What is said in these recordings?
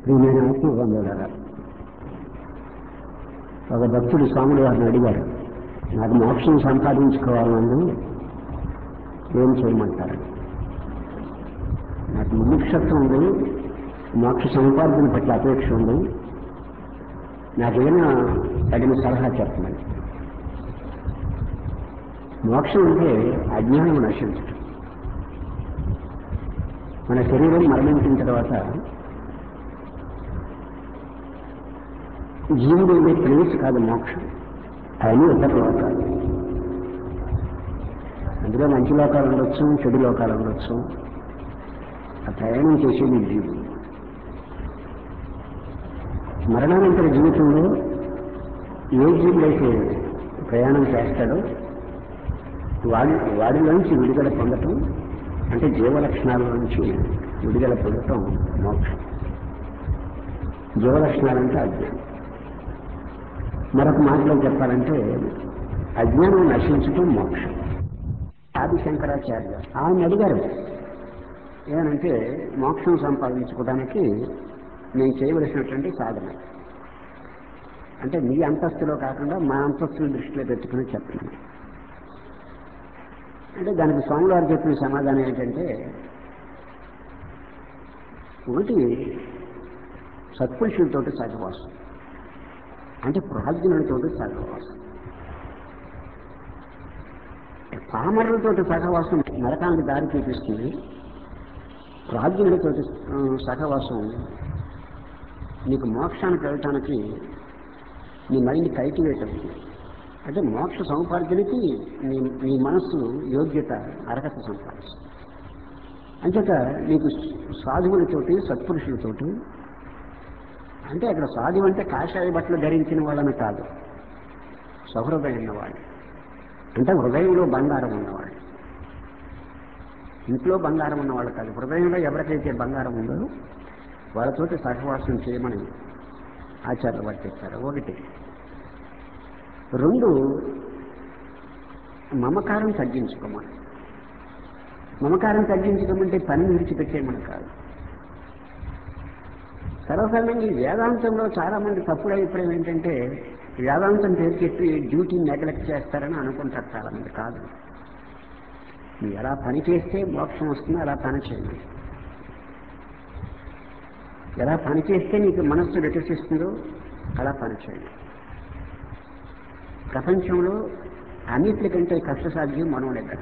ప్రియమైన ఆత్మబంధువులారా ఒక భక్తుడు స్వాములు వారిని అడిగారు నాకు మోక్షం సంపాదించుకోవాలని ఏం చేయమంటారు నాకు ముముక్షత్వం ఉంది మోక్ష సంపాదన పట్ల అపేక్ష ఉంది నాకేమైనా తగిన సలహా చెప్పమని మోక్షం అంటే అజ్ఞానం నశించటం మన శరీరం మరణించిన తర్వాత జీవుడు ఉండే ప్లేస్ కాదు మోక్షం అవన్నీ ఇతర లోకాలు అందులో మంచి లోకాలు ఉండొచ్చు చెడు లోకాలు ఉండొచ్చు ఆ ప్రయాణం చేసేది జీవుడు మరణానంతర జీవితంలో ఏ జీవుడైతే ప్రయాణం చేస్తాడో వాడి వాడిలోంచి విడుదల పొందటం అంటే జీవ లక్షణాల నుంచి విడుదల పొందటం మోక్షం జీవ లక్షణాలంటే అజ్ఞానం మరొక మాటలో చెప్పాలంటే అజ్ఞానం నశించటం మోక్షం ఆది శంకరాచార్య ఆయన అడిగారు ఏమనంటే మోక్షం సంపాదించుకోవడానికి నేను చేయవలసినటువంటి సాధన అంటే మీ అంతస్తులో కాకుండా మా అంతస్తుని దృష్టిలో పెట్టుకుని చెప్తున్నాను అంటే దానికి స్వామి వారు చెప్పిన సమాధానం ఏంటంటే ఒకటి సత్పురుషులతోటి సహవాసం అంటే ప్రాజ్ఞులతోటి సహవాసం పామరులతోటి సహవాసం నరకానికి దారి చూపిస్తుంది ప్రాజ్ఞులతోటి ఆ, సహవాసం నీకు మోక్షానికి వెళ్ళటానికి నీ మైండ్ కల్టివేట్ అవుతుంది అంటే మోక్ష సముపార్జనకి నీ నీ మనస్సు యోగ్యత అర్హత సంపాదిస్తుంది అంచేత నీకు సాధువులతోటి సత్పురుషులతోటి అంటే అక్కడ సాధువు అంటే కాషాయ బట్టలు ధరించిన వాళ్ళని కాదు సహృదయం ఉన్నవాళ్ళు అంటే హృదయంలో బంగారం ఉన్నవాళ్ళు ఇంట్లో బంగారం ఉన్నవాళ్ళు కాదు హృదయంలో ఎవరికైతే బంగారం ఉందో వాళ్ళతోటి సహవాసం చేయమని ఆచార్యులు వారు చెప్పారు ఒకటి రెండు మమకారం తగ్గించుకోమని మమకారం తగ్గించుకోమంటే పని విడిచిపెట్టేయమని కాదు సర్వసాధారణంగా ఈ వేదాంతంలో చాలా మంది తప్పుడు అభిప్రాయం ఏంటంటే వేదాంతం పేరు చెప్పి డ్యూటీని నెగ్లెక్ట్ చేస్తారని అనుకుంటారు చాలా మంది కాదు నువ్వు ఎలా పని చేస్తే మోక్షం వస్తుందో అలా పని చేయండి ఎలా పని చేస్తే నీకు మనస్సు వికసిస్తుందో అలా పని చేయండి ప్రపంచంలో అన్నిటికంటే కష్టసాధ్యం మనం దగ్గర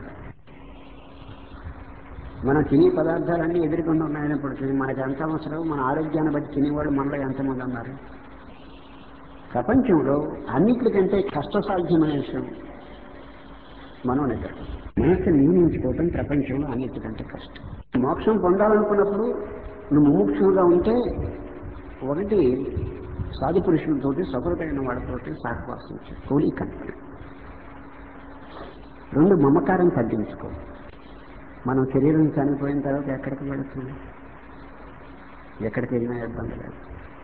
మనం తినే పదార్థాలన్నీ ఎదురుకుండా ఉన్నాయన్నప్పటికీ మనకి ఎంత అవసరం మన ఆరోగ్యాన్ని బట్టి తినేవాళ్ళు మనలో ఎంతమంది ఉన్నారు ప్రపంచంలో అన్నిటికంటే కష్టసాధ్యమైన విషయం మనం దగ్గర మనసు నియమించుకోవటం ప్రపంచంలో అన్నిటికంటే కష్టం మోక్షం పొందాలనుకున్నప్పుడు నువ్వు ముముక్షులుగా ఉంటే ఒకటి సాధు పురుషులతోటి సఫలమైన వాళ్ళతోటి సహవాసం కోరిక రెండు మమకారం తగ్గించుకో మనం శరీరం చనిపోయిన తర్వాత ఎక్కడికి వెళుతుంది ఎక్కడికి వెళ్ళినా ఇబ్బంది లేదు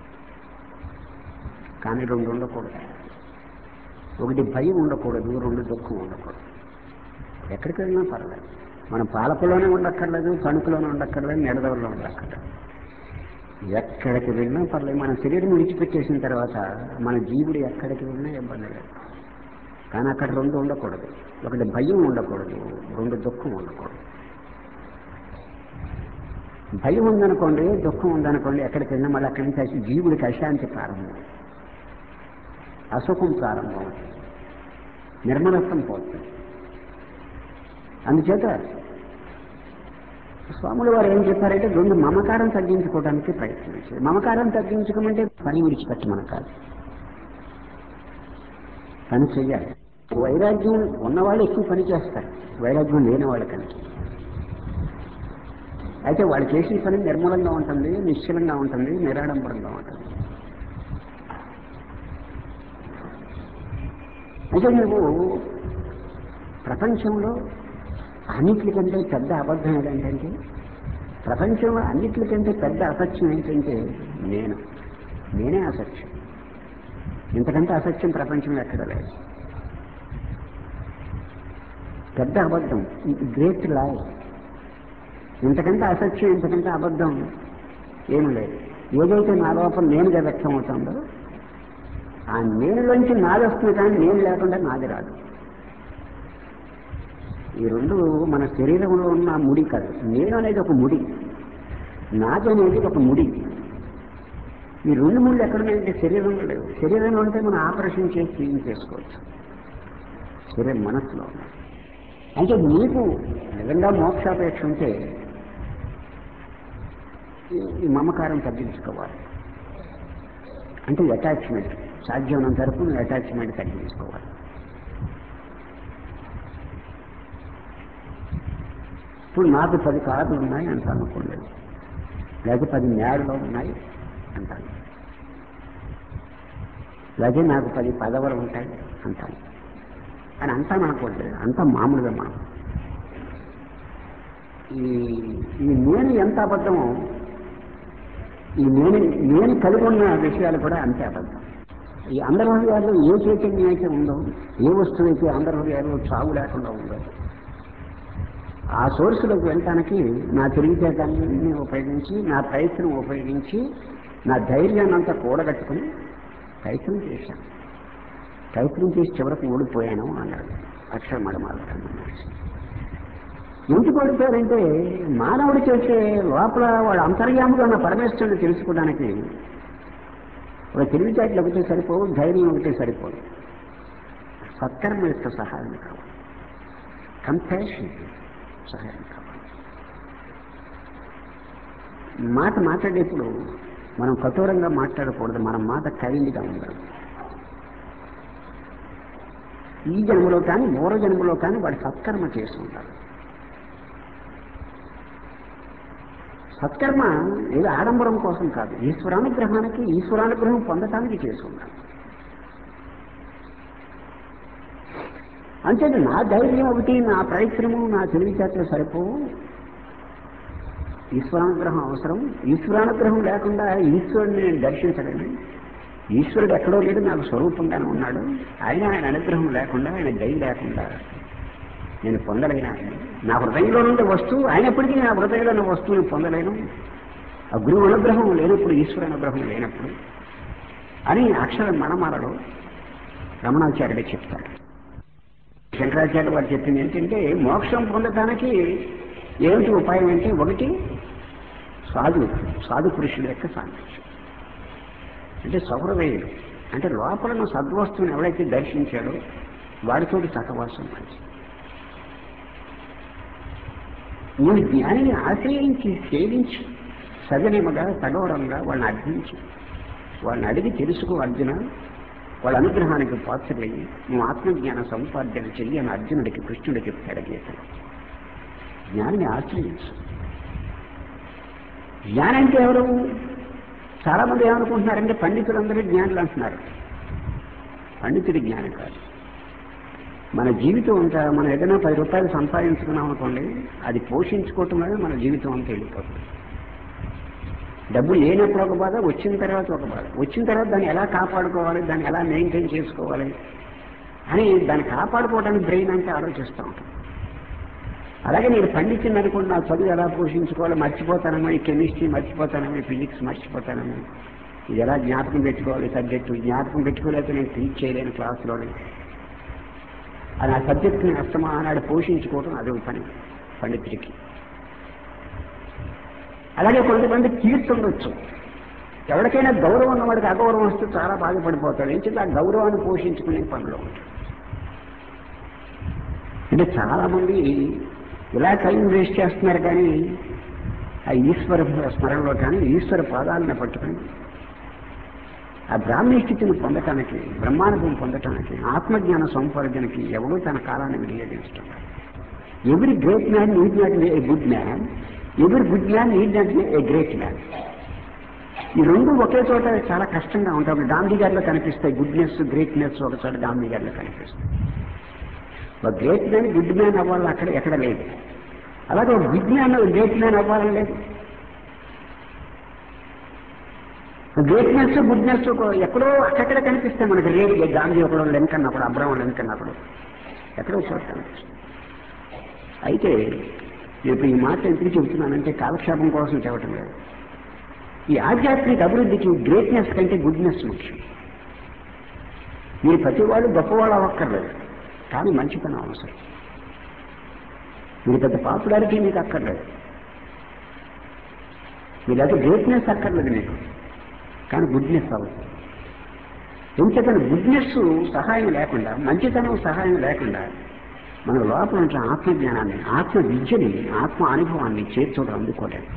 కానీ రెండు ఉండకూడదు ఒకటి భయం ఉండకూడదు రెండు దుఃఖం ఉండకూడదు ఎక్కడికి వెళ్ళినా పర్లేదు మనం పాలకులోనే ఉండక్కర్లేదు తణుకులోనే ఉండక్కర్లేదు నిడదవల్లో ఉండక్కర్లేదు ఎక్కడికి వెళ్ళినా పర్లేదు మన శరీరం విడిచిపెట్టేసిన తర్వాత మన జీవుడు ఎక్కడికి వెళ్ళినా ఇబ్బంది లేదు కానీ అక్కడ రెండు ఉండకూడదు ఒకటి భయం ఉండకూడదు రెండు దుఃఖం ఉండకూడదు భయం ఉందనుకోండి దుఃఖం ఉందనుకోండి ఎక్కడికి వెళ్ళినా మళ్ళీ అక్కడి నుంచి అసి- జీవుడికి అశాంతి ప్రారంభం అసుఖం ప్రారంభం నిర్మలత్వం పోతుంది అందుచేత స్వాములు వారు ఏం చెప్పారంటే రెండు మమకారం తగ్గించుకోవడానికి ప్రయత్నించారు మమకారం తగ్గించుకోమంటే పని విడిచిపెట్టమని కాదు పని చెయ్యాలి వైరాగ్యం ఉన్నవాళ్ళు ఎక్కువ పని చేస్తారు వైరాగ్యం లేని వాళ్ళకంటే అయితే వాళ్ళు చేసిన పని నిర్మలంగా ఉంటుంది నిశ్చలంగా ఉంటుంది నిరాడంబరంగా ఉంటుంది అయితే నువ్వు ప్రపంచంలో అన్నిటికంటే పెద్ద అబద్ధం ఏంటంటే ప్రపంచంలో అన్నిటికంటే పెద్ద అసత్యం ఏంటంటే నేను నేనే అసత్యం ఇంతకంటే అసత్యం ప్రపంచంలో ఎక్కడ లేదు పెద్ద అబద్ధం గ్రేట్ లాయ్ ఇంతకంటే అసత్యం ఇంతకంటే అబద్ధం ఏమి లేదు ఏదైతే నా లోపల నేనుగా వ్యక్తం అవుతుందో ఆ నేనులోంచి నాది వస్తుంది కానీ నేను లేకుండా నాది రాదు ఈ రెండు మన శరీరంలో ఉన్న ముడి కాదు నేను అనేది ఒక ముడి నాది అనేది ఒక ముడి ఈ రెండు ముళ్ళు ఎక్కడున్నాయంటే శరీరంలో లేవు శరీరంలో ఉంటే మనం ఆపరేషన్ చేసి క్లీన్ చేసుకోవచ్చు శరీరం మనస్సులో ఉంది అంటే నీకు నిజంగా మోక్షాపేక్ష ఉంటే ఈ- ఈ మమకారం తగ్గించుకోవాలి అంటే అటాచ్మెంట్ సాధ్యమైనంత వరకు నువ్వు అటాచ్మెంట్ తగ్గించుకోవాలి ఇప్పుడు నాకు పది కార్లు ఉన్నాయి అంత అనుకోలేదు లేకపోతే పది మేడలో ఉన్నాయి అంటాను లేకపోతే నాకు పది పదవులు ఉంటాయి అంటాను అని అంటాను అనుకోండి అంతా మామూలుగా మనం ఈ ఈ నేను ఎంత అబద్ధమో ఈ నేను నేను కలిగి ఉన్న విషయాలు కూడా అంతే అబద్ధం ఈ అందరి హృదయాల్లో ఏ చైతన్యం అయితే ఉందో ఏ వస్తువు అయితే అందరి హృదయాల్లో చావు లేకుండా ఉందో ఆ సోర్సులోకి వెళ్ళటానికి నా తెలివితేటన్ని ఉపయోగించి నా ప్రయత్నం ఉపయోగించి నా ధైర్యాన్ని అంతా కూడగట్టుకుని ప్రయత్నం చేశాను ప్రయత్నం చేసి చివరకు ఓడిపోయాను అన్నాడు అక్షర మడమాల ఎందుకు ఓడిపోయారంటే మానవుడు చేసే లోపల వాడు అంతర్యాముగా ఉన్న పరమేశ్వరుని తెలుసుకోవడానికి ఒక తెలివితేటలు ఒకటే సరిపోవు ధైర్యం ఒకటే సరిపోదు సత్కర్మ యొక్క సహాయం కావాలి కంపాషన్ సహాయం కావాలి మాట మాట్లాడేప్పుడు మనం కఠోరంగా మాట్లాడకూడదు మన మాట కైండ్గా ఉండాలి ఈ జన్మలో కానీ మూల జన్మలో కానీ వాడు సత్కర్మ చేసి ఉండాలి సత్కర్మ ఏదో ఆడంబరం కోసం కాదు ఈశ్వరానుగ్రహానికి ఈశ్వరానుగ్రహం పొందటానికి చేసి ఉండాలి అంతే నా ధైర్యం ఒకటి నా ప్రయత్నము నా తెలివితేటలు సరిపోవు ఈశ్వరానుగ్రహం అవసరం ఈశ్వరానుగ్రహం లేకుండా ఈశ్వరుని నేను దర్శించలేను ఈశ్వరుడు ఎక్కడో లేడు నాకు స్వరూపంగానే ఉన్నాడు ఆయన ఆయన అనుగ్రహం లేకుండా ఆయన దయ లేకుండా నేను పొందలేను ఆయన నా హృదయంలో నుండి వస్తువు అయినప్పటికీ నా హృదయంలో ఉన్న వస్తువుని పొందలేను ఆ గురువు అనుగ్రహం లేనప్పుడు ఈశ్వర అనుగ్రహం లేనప్పుడు అని అక్షర మనమాలలో రమణాచార్యుడే చెప్తాడు శంకరాచార్య వారు చెప్పింది ఏంటంటే మోక్షం పొందటానికి ఏమిటి ఉపాయం అంటే ఒకటి సాధు సాధు పురుషుల యొక్క సాంగత్యం అంటే సౌరవేయుడు అంటే లోపల ఉన్న సద్వస్తువుని ఎవరైతే దర్శించాడో వాడితో సహవాసం మంచి నేను జ్ఞానిని ఆశ్రయించి సేవించి సజనిమగా సగౌరవంగా వాళ్ళని అర్థించి వాళ్ళని అడిగి తెలుసుకో అర్జున వాళ్ళ అనుగ్రహానికి పాత్రలయ్యి నువ్వు ఆత్మజ్ఞాన సముపార్జన చెయ్యి అని అర్జునుడికి కృష్ణుడికి పెడగేశాడు జ్ఞానిని ఆశ్రయించు జ్ఞానం అంటే ఎవరు చాలా మంది ఏమనుకుంటున్నారంటే పండితులందరూ జ్ఞానులు అంటున్నారు పండితుడి జ్ఞానం కాదు మన జీవితం అంతా మనం ఏదైనా పది రూపాయలు సంపాదించుకున్నాం అనుకోండి అది పోషించుకోవటంలోనే మన జీవితం అంతా వెళ్ళిపోతుంది డబ్బు లేనప్పుడు ఒక బాధ వచ్చిన తర్వాత ఒక బాధ వచ్చిన తర్వాత దాన్ని ఎలా కాపాడుకోవాలి దాన్ని ఎలా మెయింటైన్ చేసుకోవాలి అని దాన్ని కాపాడుకోవడానికి బ్రెయిన్ అంతా ఆలోచిస్తూ ఉంటాం అలాగే నేను పండించింది అనుకోండి నా చదువు ఎలా పోషించుకోవాలి మర్చిపోతానేమో ఈ కెమిస్ట్రీ మర్చిపోతానేమో ఈ ఫిజిక్స్ మర్చిపోతానేమో ఇది ఎలా జ్ఞాపకం పెట్టుకోవాలి సబ్జెక్టు జ్ఞాపకం పెట్టుకోలేక నేను టీచ్ చేయలేను క్లాసులోని అది ఆ సబ్జెక్టుని అస్తమా ఆనాడు పోషించుకోవడం అదే పని పండితుడికి అలాగే కొంతమంది కీర్తి ఉండొచ్చు ఎవరికైనా గౌరవం ఉన్నవాడికి అగౌరవం వస్తే చాలా బాధపడిపోతాడు ఏం చేత ఆ గౌరవాన్ని పోషించుకునే పనిలో ఉంటాడు అంటే చాలా మంది ఇలా టైం వేస్ట్ చేస్తున్నారు కానీ ఆ ఈశ్వర స్మరణలో కానీ ఈశ్వర పాదాలను పట్టుకుని ఆ బ్రాహ్మీ స్థితిని పొందటానికి బ్రహ్మానుభవం పొందటానికి ఆత్మజ్ఞాన సంపార్జనకి ఎవడూ తన కాలాన్ని వినియోగించడం ఎవరి great man need not a good man ఎవరి good man need not a great man ఈ రెండు ఒకే చోట చాలా కష్టంగా ఉంటాయి గాంధీ గారిలో కనిపిస్తాయి గుడ్నెస్ గ్రేట్నెస్ ఒక చోట గాంధీ గారిలో కనిపిస్తాయి ఒక గ్రేట్ మ్యాన్ గుడ్ మ్యాన్ అవ్వాలని అక్కడ ఎక్కడ లేదు అలాగే ఒక గుడ్ మ్యాన్ గ్రేట్ మ్యాన్ అవ్వాలని లేదు గ్రేట్నెస్ గుడ్నెస్ ఎక్కడో అక్కడక్కడ కనిపిస్తాయి మనకి రేపు గాంధీ ఒకడు లెంకన్నప్పుడు అబ్రహం లెంకన్నప్పుడు ఎక్కడో చోట కనిపిస్తుంది అయితే నేను ఇప్పుడు ఈ మాట ఎందుకు చెబుతున్నానంటే కాలక్షేపం కోసం చెప్పటం లేదు ఈ ఆధ్యాత్మిక అభివృద్ధికి గ్రేట్నెస్ కంటే గుడ్నెస్ ముఖ్యం మీరు ప్రతి వాళ్ళు గొప్పవాళ్ళు అవ్వక్కర్లేదు కానీ మంచితనం అవసరం మీరు పెద్ద పాపులారిటీ మీకు అక్కర్లేదు మీరు అయితే గ్రేట్నెస్ అక్కర్లేదు మీకు కానీ గుడ్నెస్ అవసరం ఎందుకంటే గుడ్నెస్ సహాయం లేకుండా మంచితనం సహాయం లేకుండా మన లోపల ఉంచిన ఆత్మజ్ఞానాన్ని ఆత్మ విద్యని ఆత్మ అనుభవాన్ని చేర్చోవడం అందుకోలేదు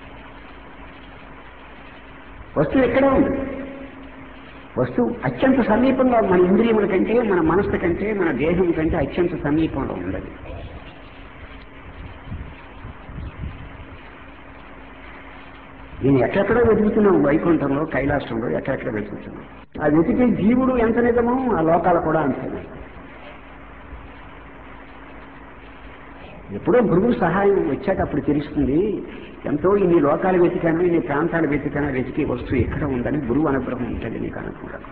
వస్తువు ఎక్కడే ఉంది వస్తువు అత్యంత సమీపంగా మన ఇంద్రియముల కంటే మన మనస్సు కంటే మన దేహం కంటే అత్యంత సమీపంలో ఉండదు నేను ఎక్కడెక్కడో వెతుకుతున్నాం వైకుంఠంలో కైలాసంలో ఎక్కడెక్కడ వెతుకుతున్నాం ఆ వెతికే జీవుడు ఎంత నిజమో ఆ లోకాలు కూడా అంతే నిజం. ఎప్పుడో భృగు సహాయం వచ్చాక అప్పుడు తెలుస్తుంది ఎంతో ఇన్ని లోకాలు వెతికాను ఇన్ని ప్రాంతాలు వెతికాను వెతికి వస్తువు ఎక్కడ ఉందని గురువు అనుగ్రహం ఉంటుంది నీకు అనుకూలం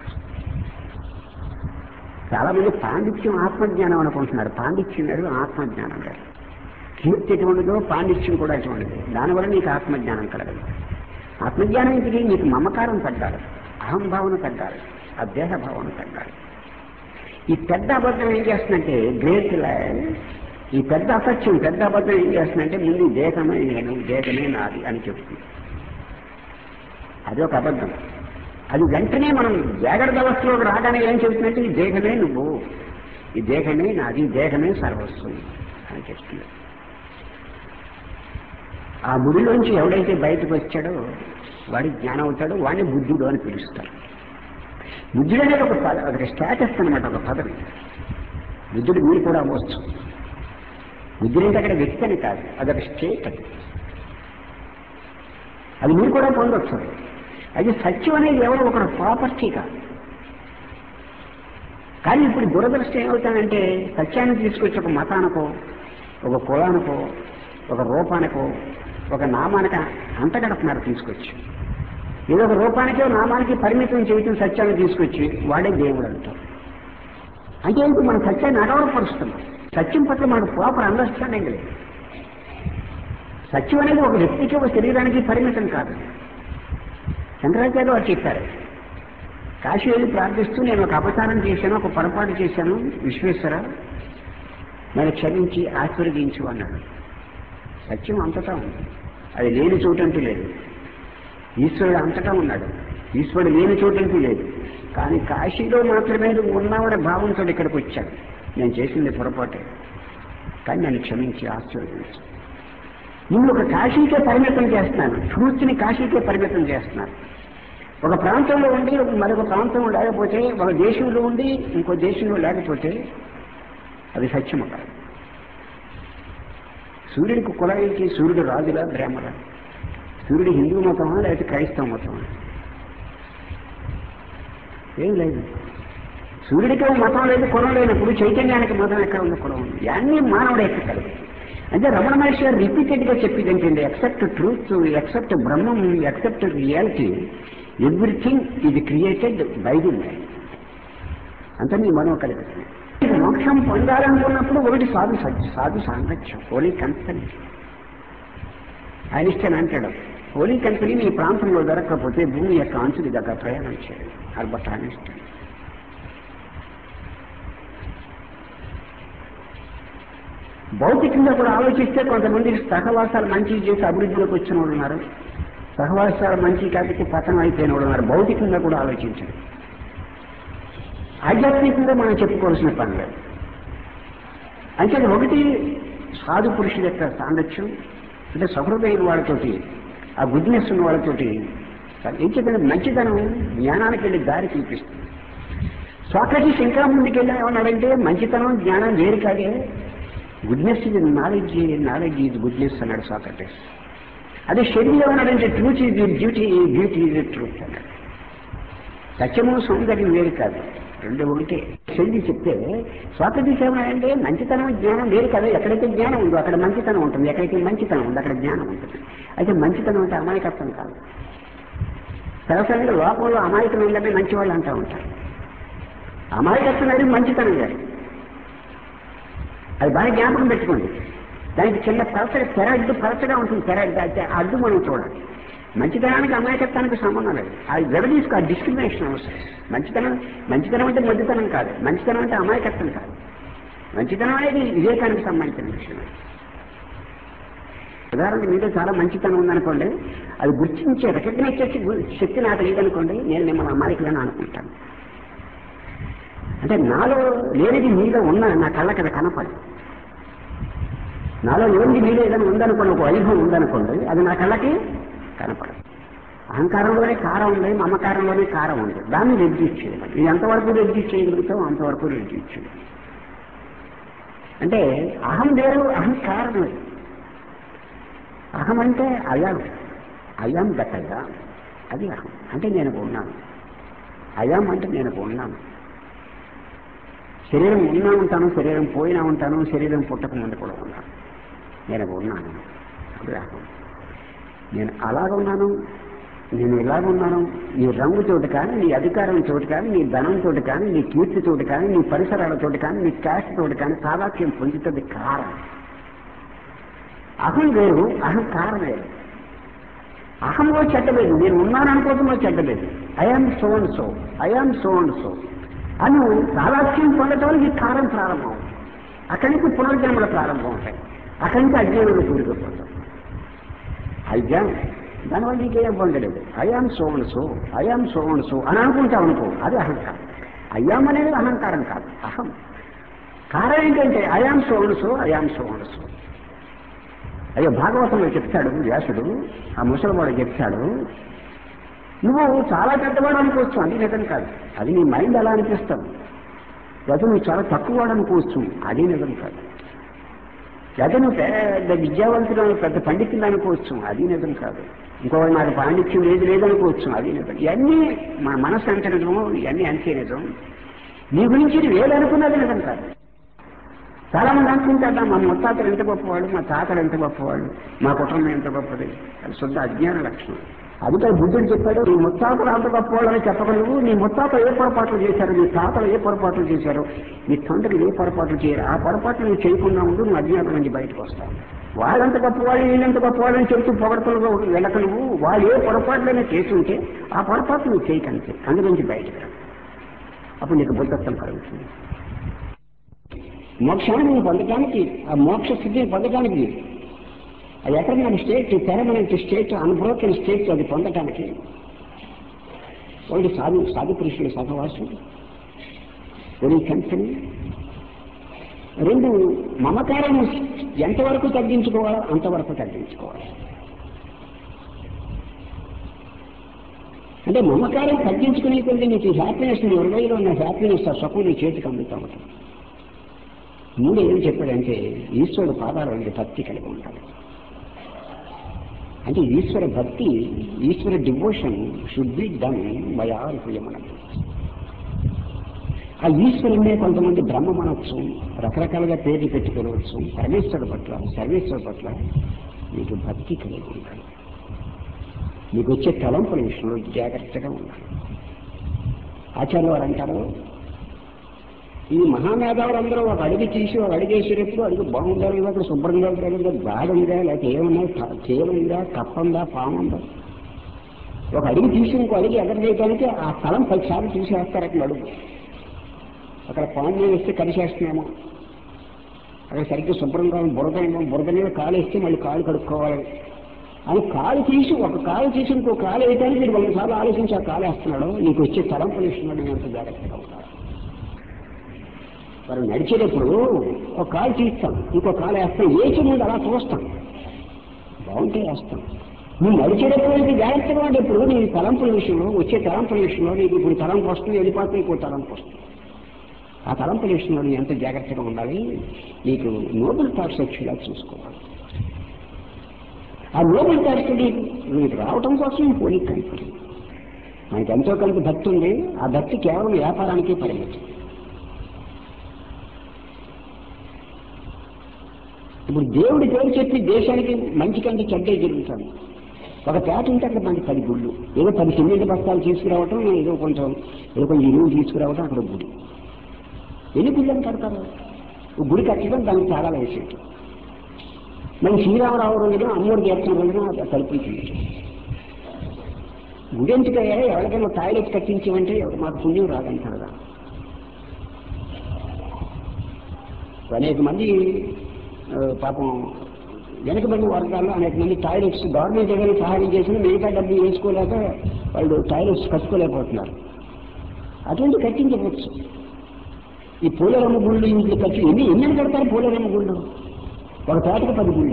చాలా మంది పాండిత్యం ఆత్మజ్ఞానం అనుకుంటున్నారు పాండిత్యం వేరు ఆత్మజ్ఞానం వేరు కీర్తి ఎటువంటిదో పాండిత్యం కూడా ఎటువంటిది దానివల్ల నీకు ఆత్మజ్ఞానం కలగదు ఆత్మజ్ఞానం ఇంటికి నీకు మమకారం తగ్గాలి అహంభావన తగ్గాలి ఆ దేహ భావన తగ్గాలి ఈ పెద్ద అబద్ధం ఏం చేస్తుందంటే గ్రేట్ ఈ పెద్ద అసత్యం పెద్ద అబద్ధం ఏం చేస్తుందంటే ముందు దేహమే నేను దేహమే నాది అని చెప్తుంది అది ఒక అబద్ధం అది వెంటనే మనం జాగ్రత్త అవస్థలో రాగానే ఏం చెబుతుందంటే ఈ దేహమే నువ్వు ఈ దేహమే నాది ఈ దేహమే సర్వస్వం అని చెప్తుంది ఆ ముడిలోంచి ఎవడైతే బయటకు వచ్చాడో వాడి జ్ఞానం అవుతాడో వాడిని బుద్ధుడు అని పిలుస్తారు బుద్ధుడు అనేది ఒక పద ఒక స్టేటస్ అనమాట ఒక పదవి బుద్ధుడు మీరు కూడా అవ్వచ్చు బుద్ధుడు అంటే అక్కడ వ్యక్తి అని కాదు అదొక స్టేట్ అది అది మీరు కూడా పొందొచ్చు అది సత్యం అనేది ఎవరో ఒక ప్రాపర్టీ కాదు కానీ ఇప్పుడు దురదృష్టం ఏమవుతానంటే సత్యాన్ని తీసుకొచ్చి ఒక మతానికో ఒక కులానికో ఒక రూపానికో ఒక నామానికి అంతగడుతున్నారు తీసుకొచ్చి ఏదో ఒక రూపానికో నామానికి పరిమితం చేయటం సత్యాన్ని తీసుకొచ్చి వాడే దేవుడు అంటారు అంటే ఇప్పుడు మన సత్యాన్ని అగౌరవపరుస్తున్నాం సత్యం పట్ల మనకు ప్రాపర్ అండర్స్టాండింగ్ లేదు సత్యం అనేది ఒక వ్యక్తికి ఒక శరీరానికి పరిమితం కాదు శంకరాచార్య వారు చెప్పారు కాశీ వెళ్ళి ప్రార్థిస్తూ నేను ఒక అపచారం చేశాను ఒక పొరపాటు చేశాను విశ్వేశ్వర నేను క్షమించి ఆశీర్వదించు అన్నాడు సత్యం అంతటా ఉంది అది లేని చోటంటూ లేదు ఈశ్వరుడు అంతటా ఉన్నాడు ఈశ్వరుడు లేని చోటంటూ లేదు కానీ కాశీలో మాత్రమే నువ్వు ఉన్నావనే భావంతో ఇక్కడికి వచ్చాను నేను చేసింది పొరపాటే కానీ నన్ను క్షమించి ఆశీర్వదించు నువ్వు ఒక కాశీకే పరిమితం చేస్తున్నాను ట్రూత్ని కాశీకే పరిమితం చేస్తున్నాను ఒక ప్రాంతంలో ఉండి మరొక ప్రాంతంలో లేకపోతే ఒక దేశంలో ఉండి ఇంకో దేశంలో లేకపోతే అది సత్యము కాదు సూర్యుడికి కులాయికి సూర్యుడు రాజులా బ్రాహ్మణ సూర్యుడు హిందూ మతమా లేకపోతే క్రైస్తవ మతమా ఏం లేదు సూర్యుడికి ఒక మతం లేదు కులం లేనప్పుడు చైతన్యానికి మతం ఎక్కడ ఉంది కులం ఉంది అన్నీ మానవుడు ఎక్కగలదు అంటే రమణ మహర్షి గారు రిపీటెడ్ గా చెప్పింది ఏంటంటే except truth except Brahmam except reality everything ఇది క్రియేటెడ్ బై ది మైండ్ అంత నీ మనం కలిగి మోక్షం పొందాలనుకున్నప్పుడు ఒకటి సాధు సత్య సాధు సాంగత్యం హోలీ కంపెనీ ఐన్స్టైన్ అంటాడు హోలీ కంపెనీ నీ ప్రాంతంలో దొరకకపోతే భూమి యొక్క అంచుకి దగ్గర ప్రయాణం చేయాలి అల్బర్ట్ ఐన్స్టైన్ భౌతికంగా కూడా ఆలోచిస్తే కొంతమంది సహవాసాలు మంచి చేసి అభివృద్ధిలోకి వచ్చిన వాళ్ళు ఉన్నారు సహవాసాలు మంచి కాకపోతే పతనం అయిపోయిన వాళ్ళు ఉన్నారు భౌతికంగా కూడా ఆలోచించారు ఆధ్యాత్మికంగా మనం చెప్పుకోవాల్సిన పని లేదు అంటే ఒకటి సాధు పురుషుల యొక్క సాంగత్యం అంటే సహృదయం వాళ్ళతోటి ఆ గుడ్నెస్ ఉన్న వాళ్ళతోటి ఏం చెప్పిన మంచితనం జ్ఞానానికి వెళ్ళి దారి చూపిస్తుంది స్వాక్రటీస్ ఇంకా ముందుకెళ్ళి ఏమన్నాడంటే మంచితనం జ్ఞానం వేరు కాదే గుడ్నెస్ ఇది నాలెడ్జ్ నాలెడ్జ్ ఈజ్ గుడ్నెస్ అన్నాడు సాక్రటీస్ అదే షెడ్యూల్ ఏమన్నాడంటే truth is beauty beauty is truth అన్నాడు సత్యము సౌందర్యం వేరు కాదు రెండు ఒకటే చెల్లి చెప్తే స్వాతంత్ర్యం ఏమన్నాడంటే మంచితనం జ్ఞానం వేరు కదా ఎక్కడైతే జ్ఞానం ఉందో అక్కడ మంచితనం ఉంటుంది ఎక్కడైతే మంచితనం ఉందో అక్కడ జ్ఞానం ఉంటుంది అయితే మంచితనం అంటే అమాయకత్వం కాదు సరసంగా లోకంలో అమాయకమైనమే మంచి వాళ్ళు అంటూ ఉంటారు అమాయకత్వం వేరు మంచితనం వేరు అది బాగా జ్ఞాపకం పెట్టుకోండి దానికి చిన్న పలసగా తెర అడ్డు పలసగా ఉంటుంది తెర అడ్డు అయితే ఆ అడ్డు మనం చూడాలి మంచితనానికి అమాయకత్వానికి సంబంధం లేదు అది విడదీసుకో ఆ డిస్క్రిమినేషన్ అవసరం మంచితనం మంచితనం అంటే మొద్దుతనం కాదు మంచితనం అంటే అమాయకత్వం కాదు మంచితనం అనేది వివేకానికి సంబంధించిన విషయం ఉదాహరణకి మీలో చాలా మంచితనం ఉందనుకోండి అది గుర్తించే రికగ్నైజ్ చేసి గు- శక్తి నాకు లేదనుకోండి నేను మిమ్మల్ని అమాయకులని అనుకుంటాను అంటే నాలో లేనిది మీలో ఉన్న నా కళ్ళకి అది కనపడదు నాలో లేనిది మీలో ఏదైనా ఉందనుకోండి ఒక వైభవం ఉందనుకోండి అది నా కళ్ళకి కనపడదు అహంకారంలోనే కారం ఉంది మమకారంలోనే కారం ఉంది దాన్ని రెడ్యూస్ చేయాలి ఇది ఎంతవరకు రెడ్యూస్ చేయగలుగుతాం అంతవరకు రెడ్యూస్ చేయాలి అంటే అహం వేరు అహంకారం వేరు అహం అంటే అయాం అయాం దట్టగా అది అహం అంటే నేను ఉన్నాను అయాం అంటే నేను ఉన్నాను శరీరం ఉన్నా ఉంటాను శరీరం పోయినా ఉంటాను శరీరం పుట్టక ముందు కూడా ఉన్నాను నేను ఉన్నాను అది అహం నేను అలాగున్నాను నేను ఇలాగున్నాను నీ రంగుతోటి కానీ నీ అధికారంతో కానీ నీ ధనంతో కానీ నీ కీర్తితోటి కానీ నీ పరిసరాలతోటి కానీ నీ క్యాస్ట్ తోటి కానీ సాదాక్యం పొందుతుంది కారణం అహం వేరు అహంకారం వేరు అహంలో చెడ్డలేదు నేను ఉన్నాను అనుకోవడంలో చెడ్డలేదు I am so and so I am so and so అను సాలాక్ష్యం పొందటానికి కారం ప్రారంభం అక్కడి నుంచి పునర్జన్మల ప్రారంభం ఉంటాయి అక్కడి నుంచి అజ్ఞానంలో కూరుకుపోతాం అయ్యా దానివల్ల నీకేం పొందలేదు I am so and so I am so and so అని అనుకుంటావు అనుకో అది అహంకారం అయ్యాం అనేది అహంకారం కాదు అహం కారణం ఏంటంటే I am so and so I am so and so అయ్యో భాగవతంలో చెప్తాడు వ్యాసుడు ఆ ముసలివాడు చెప్తాడు నువ్వు చాలా పెద్దవాడు అనుకోవచ్చు అది నిజం కాదు అది నీ మైండ్ అలా అనిపిస్తావు లేదా నువ్వు చాలా తక్కువవాడు అనుకోవచ్చు అది నిజం కాదు లేదా నువ్వు పెద్ద విద్యావంతుడు పెద్ద పండితులు అనుకోవచ్చు అది నిజం కాదు ఇంకోటి నాకు పాండిత్యం లేదు లేదనుకోవచ్చు అది నిజం ఇవన్నీ మన మనసు అంత నిజము ఇవన్నీ అంతే నిజం నీ గురించి నువ్వు ఏదనుకున్నది నిజం కాదు చాలా మంది అనుకుంటారు మా ముత్తాతలు ఎంత గొప్పవాడు మా తాతలు ఎంత గొప్పవాడు మా కుటుంబం ఎంత గొప్పది అది శుద్ధ అజ్ఞాన లక్షణం అందుకే బుద్ధుడు చెప్పాడు నీ ముత్తాతలు అంత గొప్పవాళ్ళు అని చెప్పగలవు నీ ముత్తాతలు ఏ పొరపాట్లు చేశారు నీ తాతలు ఏ పొరపాట్లు చేశారు నీ తండ్రులు ఏ పొరపాట్లు చేయరు ఆ పొరపాట్లు నువ్వు చేయకుండా ఉండు నువ్వు అజ్ఞానం నుంచి బయటకు వస్తావు వాళ్ళంత గొప్పవాళ్ళు వీళ్ళంత గొప్పవాళ్ళు అని చెప్తూ పొగడతలుగా వెళ్ళక నువ్వు వాళ్ళు ఏ పొరపాట్లైనా చేస్తుంటే ఆ పొరపాటు నువ్వు చేయకంతే అందు నుంచి బయటకు రా అప్పుడు నీకు బుద్ధత్వం కలుగుతుంది మోక్షాన్ని పొందడానికి ఆ మోక్ష స్థితిని పొందడానికి అది ఎక్కడ state permanent state unbroken state అది పొందటానికి ఒకటి సాధు సాధు పురుషుల సహవాసం ఒక కంపెనీ రెండు మమకారం ఎంతవరకు తగ్గించుకోవాలో అంతవరకు తగ్గించుకోవాలి అంటే మమకారం తగ్గించుకునే కొద్ది నీకు హ్యాపీనెస్ నీ హృదయంలో ఉన్న హ్యాపీనెస్ ఆ సుఖం నీ చేతికి అందుతూ ఉంటుంది మూడు ఏం చెప్పాడంటే ఈశ్వరుడు పాదాలు అంటే భక్తి కలిగి ఉంటాడు అంటే ఈశ్వర భక్తి ఈశ్వర devotion should be done by all ప్రియమనం ఆ ఈశ్వరుడే కొంతమంది బ్రహ్మ మనొచ్చు రకరకాలుగా పేర్లు పెట్టుకోవచ్చు పరమేశ్వరుడు పట్ల సర్వేశ్వరుడు పట్ల నీకు భక్తి కలిగి ఉండాలి నీకు వచ్చే తలంపుల విషయంలో జాగ్రత్తగా ఉండాలి ఆచార్య వారు అంటారు ఈ మహామేధావులందరూ ఒక అడిగి తీసి ఒక అడిగేసేటప్పుడు అడుగు బాగుందా లేదా అక్కడ శుభ్రంగా ఉందా బాగుందా లేకపోతే ఏమన్నా తేలుందా కప్పందా పాముందా ఒక అడిగి తీసి ఇంకో అడిగి ఎగరవేయడానికి ఆ స్థలం పదిసార్లు తీసేస్తారు అక్కడ అడుగు అక్కడ పాము మీద వస్తే కలిసేస్తున్నాము అక్కడ సరిగ్గా శుభ్రంగా ఉంది, బురద ఏమో బురద మీద కాలు వేస్తే మళ్ళీ కాలు కడుక్కోవాలి అని కాలు తీసి ఒక కాలు తీసి ఇంకో కాలు వేయడానికి మీరు వంద సార్లు ఆలోచించి ఆ కాలు వేస్తున్నాడు నీకు వచ్చే తలంపులు ఇస్తున్నాడు ఎంత జాగ్రత్తగా ఉంటాడు మరి నడిచేటప్పుడు ఒక కాలు తీస్తాం ఇంకో కాలు వేస్తాం వేసి ముందు అలా చూస్తాం బాగుంటే వేస్తాం నువ్వు నడిచేటప్పుడు అయితే జాగ్రత్తగా ఉండేప్పుడు నీ తలంపుల విషయంలో వచ్చే తలంపుల విషయంలో నీకు ఇప్పుడు తలంపు వస్తుంది వెళ్ళిపోతుంది ఇంకో తలంపు వస్తుంది ఆ తలంపుల విషయంలో నువ్వు ఎంత జాగ్రత్తగా ఉండాలి నీకు నోబెల్ థాట్స్ వచ్చేలా చూసుకోవాలి ఆ నోబెల్ థాట్స్ నీకు నీకు రావటం కోసం పోనీ కనుక మనకి ఎంతో కొంత భక్తి ఉంది ఆ భక్తి కేవలం వ్యాపారానికే పరిమితం ఇప్పుడు దేవుడి పేరు చెప్పి దేశానికి మంచి కంటే చెడ్డే జరుగుతాను ఒక పేట ఉంటే అక్కడ మనకి పది గుళ్ళు ఏదో పది సిమెంట్ బస్తాలు తీసుకురావటం ఏదో కొంచెం ఏదో కొంచెం ఇరువు తీసుకురావటం అక్కడ గుడి ఎన్ని గుళ్ళని కడతారు ఒక గుడి కట్టడం దానికి చాలా వేసేయటం మన శ్రీరామరావు రోజున అమ్మోడి చేస్తున్న రోజున తలుపులు తీయటం గుడి ఎందుకయ్యా ఎవరికైనా టాయిలెట్ కట్టించమంటే మాకు పుణ్యం రాదంటారు అనేక మంది ఆ, పాపం వెనకబడి వర్గాల్లో అనేక మంది టాయిలెట్స్ గవర్నమెంట్ ఏదైనా సహాయం చేసినా మిగతా డబ్బు వేసుకోలేక వాళ్ళు టాయిలెట్స్ కట్టుకోలేకపోతున్నారు అటువంటి కట్టించవచ్చు ఈ పూలరమ్మ గుళ్ళు ఇంట్లో ఖర్చు ఎన్ని ఎన్ని కడతారు పూలరమ్మ గుళ్ళు ఒక తోటకి పది గుళ్ళ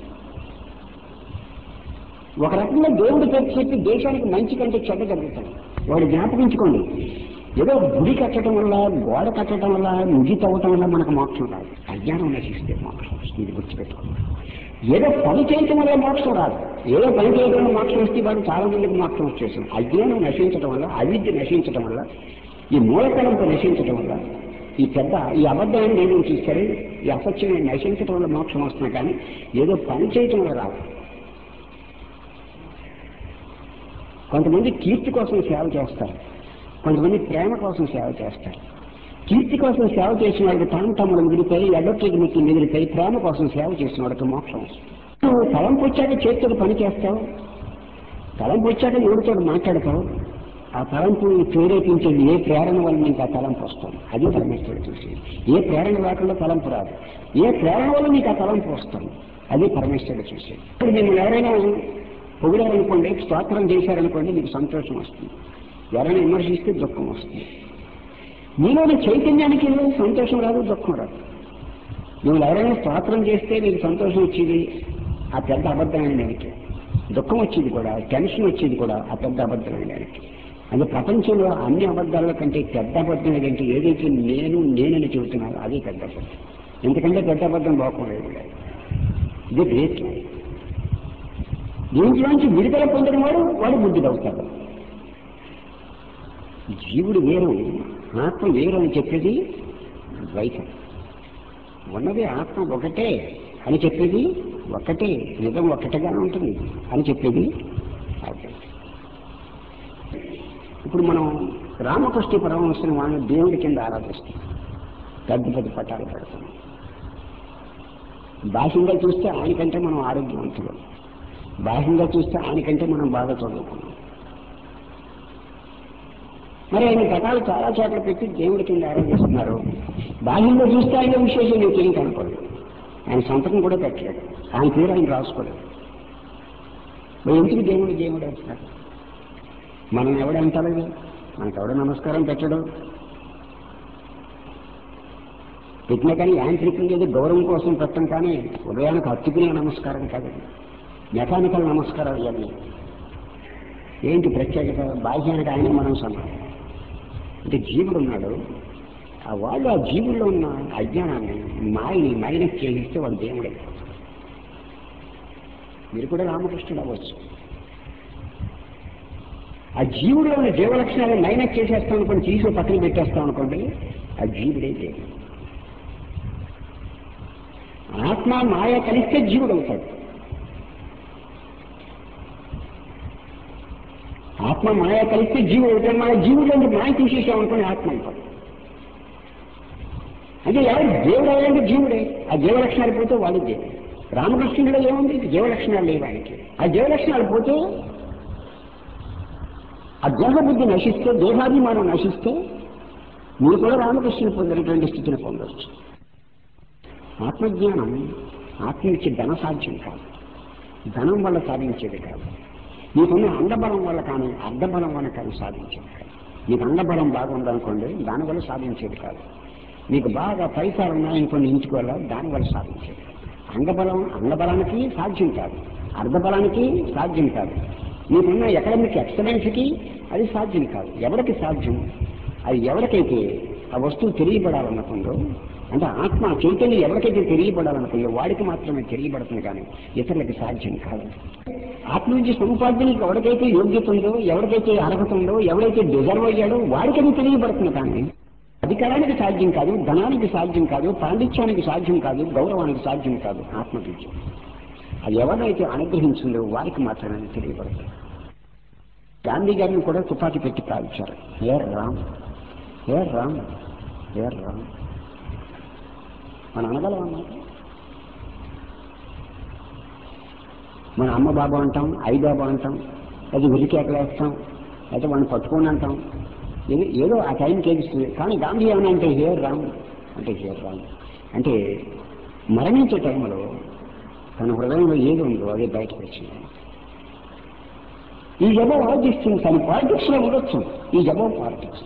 ఒక రకంగా దేవుడి పేరు చెప్పి దేశానికి మంచి కంటే చెడ్డ జరుగుతుంది వాడు జ్ఞాపకించుకోండి ఏదో గుడి కట్టడం వల్ల గోడ కట్టడం వల్ల నిధి తవ్వటం వల్ల మనకు మోక్షం రాదు అజ్ఞానం నశిస్తే మోక్షం వస్తుంది ఇది గుర్తుపెట్టుకోండి ఏదో పని చేయటం వల్ల మోక్షం రాదు ఏదో పని చేయడం వల్ల మోక్షం వస్తే వాడు చాలా మందికి మోక్షం వచ్చేస్తుంది అజ్ఞానం నశించడం వల్ల అవిద్య నశించడం వల్ల ఈ మూలకలంతో నశించడం వల్ల ఈ పెద్ద ఈ అబద్ధాన్ని నేను చూస్తారు ఈ అసత్యం నశించడం వల్ల మోక్షం వస్తున్నా కానీ ఏదో పని చేయటం వల్ల రాదు కొంతమంది కీర్తి కోసం సేవ చేస్తారు కొంతమంది ప్రేమ కోసం సేవ చేస్తారు కీర్తి కోసం సేవ చేసిన వాడికి తాను తమ్ముడు మిగిలిపోయి అడ్వకేట్ మీకు మిగిలిపోయి ప్రేమ కోసం సేవ చేసిన వాడికి మోక్షం వస్తుంది నువ్వు తలంపు వచ్చాక చేతితో పని చేస్తావు తలంపు వచ్చాక ఎవరితో మాట్లాడతావు ఆ తలంపు ప్రేరేపించేది ఏ ప్రేరణ వల్ల నీకు ఆ తలంపు వస్తుంది అది పరమేశ్వరుడు చూసి ఏ ప్రేరణ లేకుండా తలంపు రాదు ఏ ప్రేరణ వల్ల నీకు ఆ తలంపు వస్తుంది అది పరమేశ్వరుడు చూసి ఇప్పుడు మీరు ఎవరైనా పొగిడారనుకోండి స్తోత్రం చేశారనుకోండి మీకు సంతోషం వస్తుంది ఎవరైనా విమర్శిస్తే దుఃఖం వస్తుంది మీలోని చైతన్యానికి సంతోషం రాదు దుఃఖం రాదు నువ్వు ఎవరైనా స్తోత్రం చేస్తే నీకు సంతోషం వచ్చేది ఆ పెద్ద అబద్ధమైన దానికి దుఃఖం వచ్చేది కూడా టెన్షన్ వచ్చేది కూడా ఆ పెద్ద అబద్ధమైన దానికి అది ప్రపంచంలో అన్ని అబద్ధాల కంటే పెద్ద అబద్ధం ఏదంటే ఏదైతే నేను నేనని చెబుతున్నానో అదే పెద్ద అబద్ధం ఎందుకంటే పెద్ద అబద్ధం బాగుండేది ఇది గ్రేట్ దీంట్లోంచి విడుదల పొందిన వాడు వాడు బుద్ధిదవుతాడు జీవుడు వేరు ఆత్మ వేరు అని చెప్పేది ద్వైతం ఉన్నది ఆత్మ ఒకటే అని చెప్పేది ఒకటే నిజం ఒకటిగానే ఉంటుంది అని చెప్పేది అద్వైతం ఇప్పుడు మనం రామకృష్ణ పరమహంసని వాళ్ళని దేవుడి కింద ఆరాధిస్తాం పెద్ద పెద్ద పట్టాలు పెడతాం బాహ్యంగా చూస్తే ఆయనకంటే మనం ఆరోగ్యవంతులు బాహ్యంగా చూస్తే ఆయనకంటే మనం బాగా చదువుకున్నాం మరి ఆయన పటాలు చాలా చోట్ల పెట్టి దేవుడి కింద ఆరాధిస్తున్నారు బాహ్యంగా చూస్తే ఆయన విశేషం నీకేం కనపడదు ఆయన సంతకం కూడా పెట్టలేదు ఆయన పేరు ఆయన రాసుకోలేదు మరి ఎందుకు దేవుడు దేవుడు అంటున్నారు మనం ఎవడంటాడు మనకెవడ నమస్కారం పెట్టడు పెట్టినా కానీ యాంత్రికంగా ఏదో గౌరవం కోసం పెట్టం కానీ ఉదయానికి హత్తుకునే నమస్కారం కాదండి మెకానికల్ నమస్కారాలు ఇవన్నీ ఏంటి ప్రత్యేకత బాహ్యానికి ఆయన మనం సమానం అంటే జీవుడు ఉన్నాడు ఆ వాళ్ళు ఆ జీవుల్లో ఉన్న అజ్ఞానాన్ని మాయని మైనస్ చేయిస్తే వాడు దేవుడే మీరు కూడా రామకృష్ణుడు అవ్వచ్చు ఆ జీవుడు ఉన్న జీవలక్షణాలను మైనస్ చేసేస్తాం అనుకోండి తీసి పక్కన పెట్టేస్తాం అనుకోండి ఆ జీవుడే దేవుడు ఆత్మ మాయ కలిస్తే జీవుడు అవుతాడు ఆత్మ మాయ కలిస్తే జీవుడు అవుతాడు మన జీవుడు అంటే మాయ తీసేసాం అనుకోని ఆత్మ అవుతాడు అంటే ఎవరు దేవుడు అయ్యాడు జీవుడే ఆ జీవలక్షణాలు పోతే వాడు దేవుడు రామకృష్ణుడిలో ఏముంది జీవలక్షణాలు లేవు ఆయనకి ఆ జీవలక్షణాలు పోతే ఆ దేహబుద్ధి నశిస్తే దేహాభిమానం నశిస్తే మీరు కూడా రామకృష్ణుని పొందినటువంటి స్థితిని పొందవచ్చు ఆత్మజ్ఞానం ఆత్మ ఇచ్చే ధన సాధ్యం కాదు ధనం వల్ల సాధించేది కాదు నీకున్న అండబలం వల్ల కానీ అర్ధబలం వల్ల కానీ సాధించేది కాదు నీకు అండబలం బాగుందనుకోండి దానివల్ల సాధించేది కాదు నీకు బాగా పైసలు ఉన్నాయనుకోండి ఇంటికి వల్ల దానివల్ల సాధించేది అంగబలం అంగబలానికి సాధ్యం కాదు అర్ధబలానికి సాధ్యం కాదు నీకున్న ఎకడమిక్ ఎక్సలెన్స్కి అది సాధ్యం కాదు ఎవరికి సాధ్యం అది ఎవరికైతే ఆ వస్తువు తెలియబడాలనుకుందో అంటే ఆత్మ చైతన్యం ఎవరికైతే తెలియబడాలనుకుందో వాడికి మాత్రమే తెలియబడుతుంది కానీ ఇతరులకి సాధ్యం కాదు ఆత్మ నుంచి సముపార్జనకి ఎవరికైతే యోగ్యత ఉందో ఎవరికైతే అర్హత ఉందో ఎవరైతే డిజర్వ్ అయ్యాడో వాడికి అది తెలియబడుతుంది కానీ అధికారానికి సాధ్యం కాదు ధనానికి సాధ్యం కాదు పాండిత్యానికి సాధ్యం కాదు గౌరవానికి సాధ్యం కాదు ఆత్మ విద్య అది ఎవరైతే అనుగ్రహించిందో వారికి మాత్రమే అది తెలియబడుతుంది గాంధీ గారిని కూడా తుపాకీ పెట్టి కాల్చారు హే రామ్ హే రామ్ హే రామ్ మన అనగలమన్నా మన అమ్మ బాబా అంటాం ఐ బాబా అంటాం అది ఉరికేకలేస్తాం అయితే వాడిని పట్టుకొని అంటాం ఏదో ఏదో ఆ టైంకి ఏదిస్తుంది కానీ గాంధీ ఏమన్నా అంటే హియర్ రామ్ అంటే హియర్ రామ్ అంటే మరణించే టైంలో తన హృదయంలో ఏది ఉందో అదే బయటకు వచ్చింది ఈ జబో ఆలోచిస్తుంది తన పాలిటిక్స్ లో ఉండొచ్చు ఈ జబో పాలిటిక్స్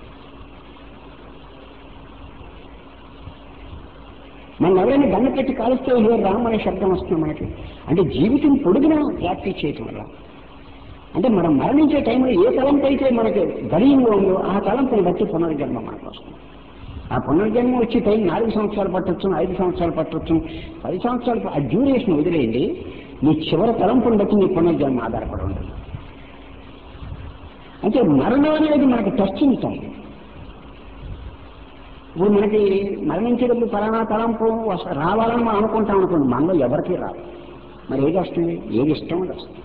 మనం ఎవరైనా దండ పెట్టి కాలుస్తే ఏ రామ్ అనే శబ్దం వస్తుంది మనకి అంటే జీవితం పొడుగున ప్రాక్టీస్ చేయటం వల్ల అంటే మనం మరణించే టైంలో ఏ తలంపు అయితే మనకి గడియంలో ఉందో ఆ తలంపుని బట్టి పునర్జన్మ మనకు వస్తుంది ఆ పునర్జన్మ వచ్చే టైం నాలుగు సంవత్సరాలు పట్టొచ్చు ఐదు సంవత్సరాలు పట్టొచ్చు పది సంవత్సరాలు ఆ డ్యూరేషన్ వదిలేయండి నీ చివరి తలంపుని బట్టి నీ పునర్జన్మ ఆధారపడి ఉంటుంది అంటే మరణం అనేది మనకి టచింగ్ టైం ఇప్పుడు మనకి మరణించేటప్పుడు ఫలానా తలంపు వస్త- రావాలని మనం అనుకుంటాం అనుకోండి మనలో ఎవరికీ రాదు మరి ఏది వస్తుంది ఏది ఇష్టం అది వస్తుంది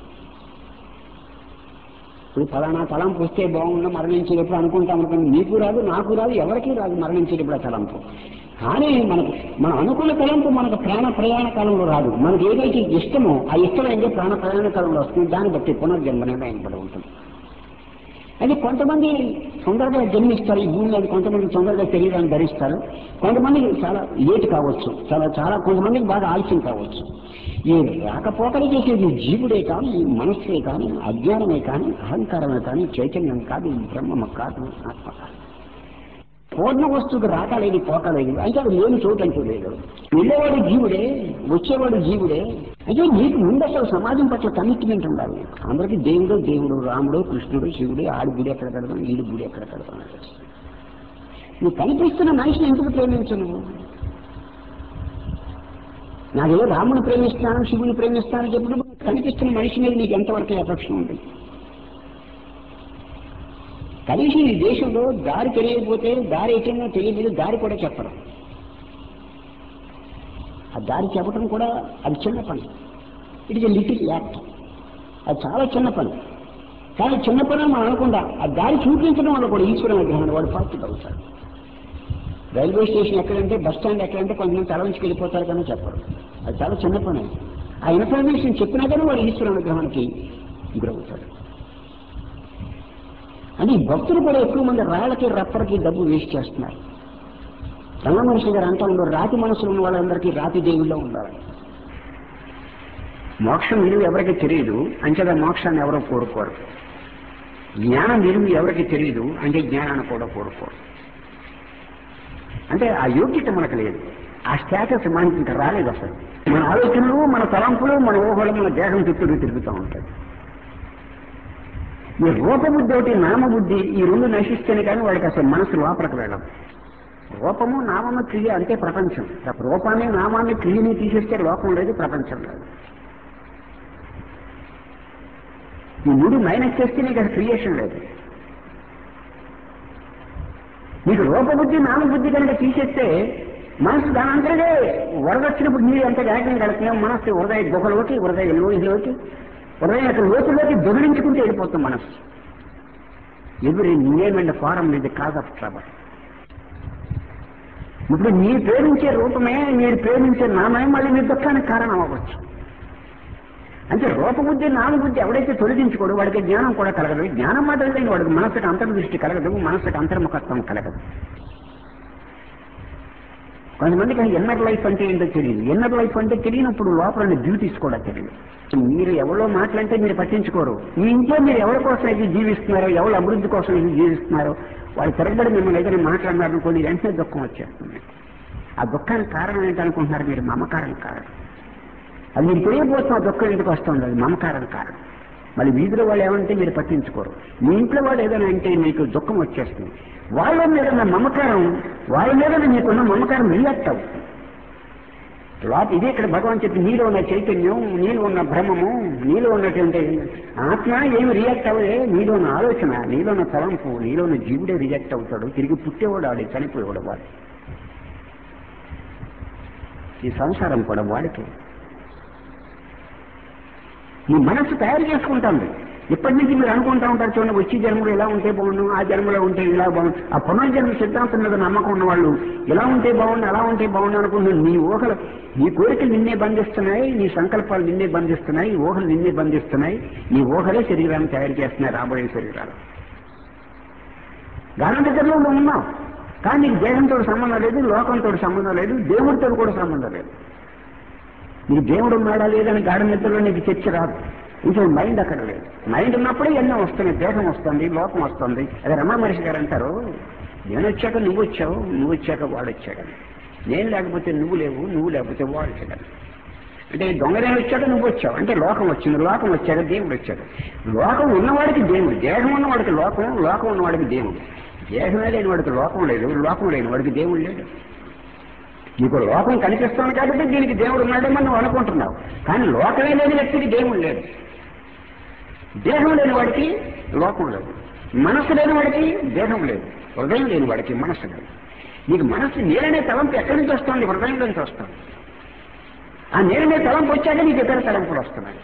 ఇప్పుడు ఫలానా తలంపు వస్తే బాగుండు మరణించేటప్పుడు అనుకుంటాం అనుకోండి నీకు రాదు నాకు రాదు ఎవరికీ రాదు మరణించేటప్పుడు ఆ తలంపు కానీ మనకు మనం అనుకున్న తలంపు మనకు ప్రాణ ప్రయాణ కాలంలో రాదు మనకి ఏదైతే ఇష్టమో ఆ ఇష్టం అయితే ప్రాణ ప్రయాణ కాలంలో వస్తుంది దాన్ని బట్టి పునర్జన్మ నిర్ణయింపడి ఉంటుంది అది కొంతమంది తొందరగా జన్మిస్తారు ఈ భూమి మీద కొంతమంది తొందరగా శరీరాన్ని ధరిస్తారు కొంతమందికి చాలా లేట్ కావచ్చు చాలా చాలా కొంతమందికి బాగా ఆలస్యం కావచ్చు ఈ రాకపోకలు చేసేది జీవుడే కానీ ఈ మనస్సే కానీ అజ్ఞానమే కానీ అహంకారమే కానీ చైతన్యం కాదు ఈ బ్రహ్మము కాదు ఆత్మ కాదు పూర్ణ వస్తువుకు రాకలేదు పోకలేదు అయితే అది లేని చోటు అంటూ లేదు వెళ్ళేవాడు జీవుడే వచ్చేవాడు జీవుడే అయితే నీకు ముందు అసలు సమాజం పట్ల కమిట్మెంట్ ఉండాలి అందరికీ దేవుడు దేవుడు రాముడు కృష్ణుడు శివుడు ఆడి గుడి ఎక్కడ కడతాం ఈడి గుడి ఎక్కడ కడతాం అనేది. నువ్వు కనిపిస్తున్న మనిషిని ఎందుకు ప్రేమించు నువ్వు నాకేదో రాముని ప్రేమిస్తాను శివుని ప్రేమిస్తాను చెప్పినప్పుడు కనిపిస్తున్న మనిషి మీద నీకు ఎంతవరకు అపేక్షణ ఉంది కనీసం ఈ దేశంలో దారి తెలియకపోతే దారి ఎటైనా తెలియలేదు దారి కూడా చెప్పరు ఆ దారి చెప్పడం కూడా అది చిన్న పని it is a little act అది చాలా చిన్న పని కానీ చిన్న పని అని మనం అనుకుంటా ఆ దారి చూపించడం వల్ల కూడా ఈశ్వరుని విగ్రహాన్ని వాడు పార్టీ అవుతాడు రైల్వే స్టేషన్ ఎక్కడంటే బస్ స్టాండ్ ఎక్కడంటే కొంతమంది తల నుంచి వెళ్ళిపోతారు కానీ చెప్పరు అది చాలా చిన్న పని అది. ఆ ఇన్ఫర్మేషన్ చెప్పినా కానీ వాడు ఈశ్వరుని విగ్రహానికి గురవుతాడు అని భక్తులు కూడా ఎక్కువ మంది రాళ్ళకి రప్పలకి డబ్బు వేస్ట్ చేస్తున్నారు రమణ మహర్షి గారు అంటా ఉండరు రాతి మనసులు ఉన్న వాళ్ళందరికీ రాతి దేవుళ్ళో ఉండాలి మోక్షం విలువ ఎవరికి తెలియదు అంచేత మోక్షాన్ని ఎవరో కోరుకోరు జ్ఞానం విలువ ఎవరికి తెలియదు అంటే జ్ఞానాన్ని కూడా కోరుకోరు అంటే ఆ యోగ్యత మనకు లేదు ఆ స్టేటస్ మనకి ఇంకా రాలేదు అసలు మన ఆలోచనలు మన తలంపులు మన ఊహలు మన దేహం చుట్టూ తిరుగుతూ ఉంటాయి ఈ రూపబుద్ధి ఒకటి నామబుద్ధి ఈ రెండు నశిస్తేనే కానీ వాడికి అసలు మనసు లోపలికి వెళ్ళదు రూపము నామము క్రియ అంతే ప్రపంచం రూపాన్ని నామాన్ని క్రియని తీసేస్తే లోకం లేదు ప్రపంచం లేదు ఈ మూడు మైనస్ చేస్తే నీకు అసలు క్రియేషన్ లేదు నీకు రూపబుద్ధి నామబుద్ధి కనుక తీసేస్తే మనసు దాని అంతటే వరద వచ్చినప్పుడు నీరు ఎంత వేగంగా కడుతున్నాం మనసు హృదయ గుహలోకి హృదయ లోయలోకి హృదయ యొక్క లోతులోకి దొగిలించుకుంటూ వెళ్ళిపోతాం మనసు ఎవరి నేమ్ అండ్ ఫారం ఇది కాజ్ ఆఫ్ ట్రబల్ ఇప్పుడు మీరు ప్రేమించే రూపమే మీరు ప్రేమించే నామే మళ్ళీ మీ దుఃఖానికి కారణం అవ్వచ్చు అంటే రూపబుద్ధి నామబుద్ధి ఎవడైతే తొలగించుకోడు వాడికి జ్ఞానం కూడా కలగదు జ్ఞానం మాత్రం లేని వాడికి మనసుకు అంతర్దృష్టి కలగదు మనసుకు అంతర్ముఖత్వం కలగదు కొంతమందికి ఎన్నర్ లైఫ్ అంటే ఏంటో తెలియదు ఎన్నర్ లైఫ్ అంటే తెలియనప్పుడు లోపల డ్యూటీస్ కూడా తెలియదు మీరు ఎవరో మాటలంటే మీరు పట్టించుకోరు మీ ఇంట్లో మీరు ఎవరి కోసం అయితే జీవిస్తున్నారో ఎవరి అభివృద్ధి కోసం అయితే జీవిస్తున్నారో వాళ్ళు తిరగబడి మిమ్మల్ని ఏదైనా మాట్లాడినారనుకోండి వెంటనే దుఃఖం వచ్చేస్తుంది ఆ దుఃఖానికి కారణం ఏంటనుకుంటున్నారు మీరు మమకారం కారణం అది మీరు తెలియకపోతున్న దుఃఖం ఎందుకు వస్తుంది అది మమకారం కారణం మళ్ళీ వీధిలో వాళ్ళు ఏమంటే మీరు పట్టించుకోరు మీ ఇంట్లో వాళ్ళు ఏదైనా అంటే మీకు దుఃఖం వచ్చేస్తుంది వాళ్ళ మీద ఉన్న మమకారం వాళ్ళ మీద మీకున్న మమకారం రియాక్ట్ అవుతుంది లోప ఇదే ఇక్కడ భగవాన్ చెప్పి నీలో ఉన్న చైతన్యం నీలో ఉన్న భ్రమము నీలో ఉన్నటువంటి ఆత్మ ఏమి రియాక్ట్ అవ్వదే నీలో ఉన్న ఆలోచన నీలో ఉన్న తలంపు నీలో ఉన్న జీవుడే రియాక్ట్ అవుతాడు తిరిగి పుట్టేవాడు ఆడి చనిపోయేవాడు వాడు ఈ సంసారం కూడా వాడికి ఈ మనస్సు తయారు చేసుకుంటుంది ఇప్పటి నుంచి మీరు అనుకుంటా ఉంటారు చూడండి వచ్చే జన్మలో ఇలా ఉంటే బాగుండు ఆ జన్మలో ఉంటే ఇలా బాగుండు ఆ పునర్జన్మ సిద్ధాంతం మీద నమ్మకం ఉన్న వాళ్ళు ఇలా ఉంటే బాగుండు అలా ఉంటే బాగుండు అనుకుంటున్నారు నీ ఊహలు నీ కోరికలు నిన్నే బంధిస్తున్నాయి నీ సంకల్పాలు నిన్నే బంధిస్తున్నాయి ఈ ఊహలు నిన్నే బంధిస్తున్నాయి నీ ఊహలే శరీరాన్ని తయారు చేస్తున్నాయి రాబోయే శరీరాలు గాఢంతలో నువ్వు ఉన్నావు కానీ నీకు దేహంతో సంబంధం లేదు లోకంతో సంబంధం లేదు దేవుడితో కూడా సంబంధం లేదు నీకు దేవుడు ఉన్నాడా లేదని గాఢ నిద్రలో నీకు చర్చ రాదు ఇంకా మైండ్ అక్కడ లేదు మైండ్ ఉన్నప్పుడే ఎన్నో వస్తున్నాయి దేహం వస్తుంది లోకం వస్తుంది అదే రమణ మనిషి గారు అంటారు నేను వచ్చాక నువ్వు వచ్చావు నువ్వు వచ్చాక వాడు వచ్చాడని నేను లేకపోతే నువ్వు లేవు నువ్వు లేకపోతే వాడు వచ్చాడని అంటే దొంగదేహం వచ్చాక నువ్వు వచ్చావు అంటే లోకం వచ్చింది లోకం వచ్చాక దేవుడు వచ్చాడు లోకం ఉన్నవాడికి దేవుడు దేహం ఉన్నవాడికి లోకం లోకం ఉన్నవాడికి దేవుడు దేహమే లేని వాడికి లోకం లేదు లోకం లేని వాడికి దేవుడు లేడు నీకు లోకం కనిపిస్తుంది కాబట్టి దీనికి దేవుడు ఉన్నాడేమో నువ్వు అనుకుంటున్నావు కానీ లోకమే లేని వ్యక్తికి దేవుడు లేడు దేహం లేని వాడికి లోకం లేదు మనస్సు లేని వాడికి దేహం లేదు హృదయం లేని వాడికి మనస్సు లేదు నీకు మనస్సు నేరనే తలంపు ఎక్కడి నుంచి వస్తుంది హృదయం నుంచి వస్తుంది ఆ నేరనే తలంపు వచ్చాక నీకు ఇతర తలంపులు వస్తున్నాయి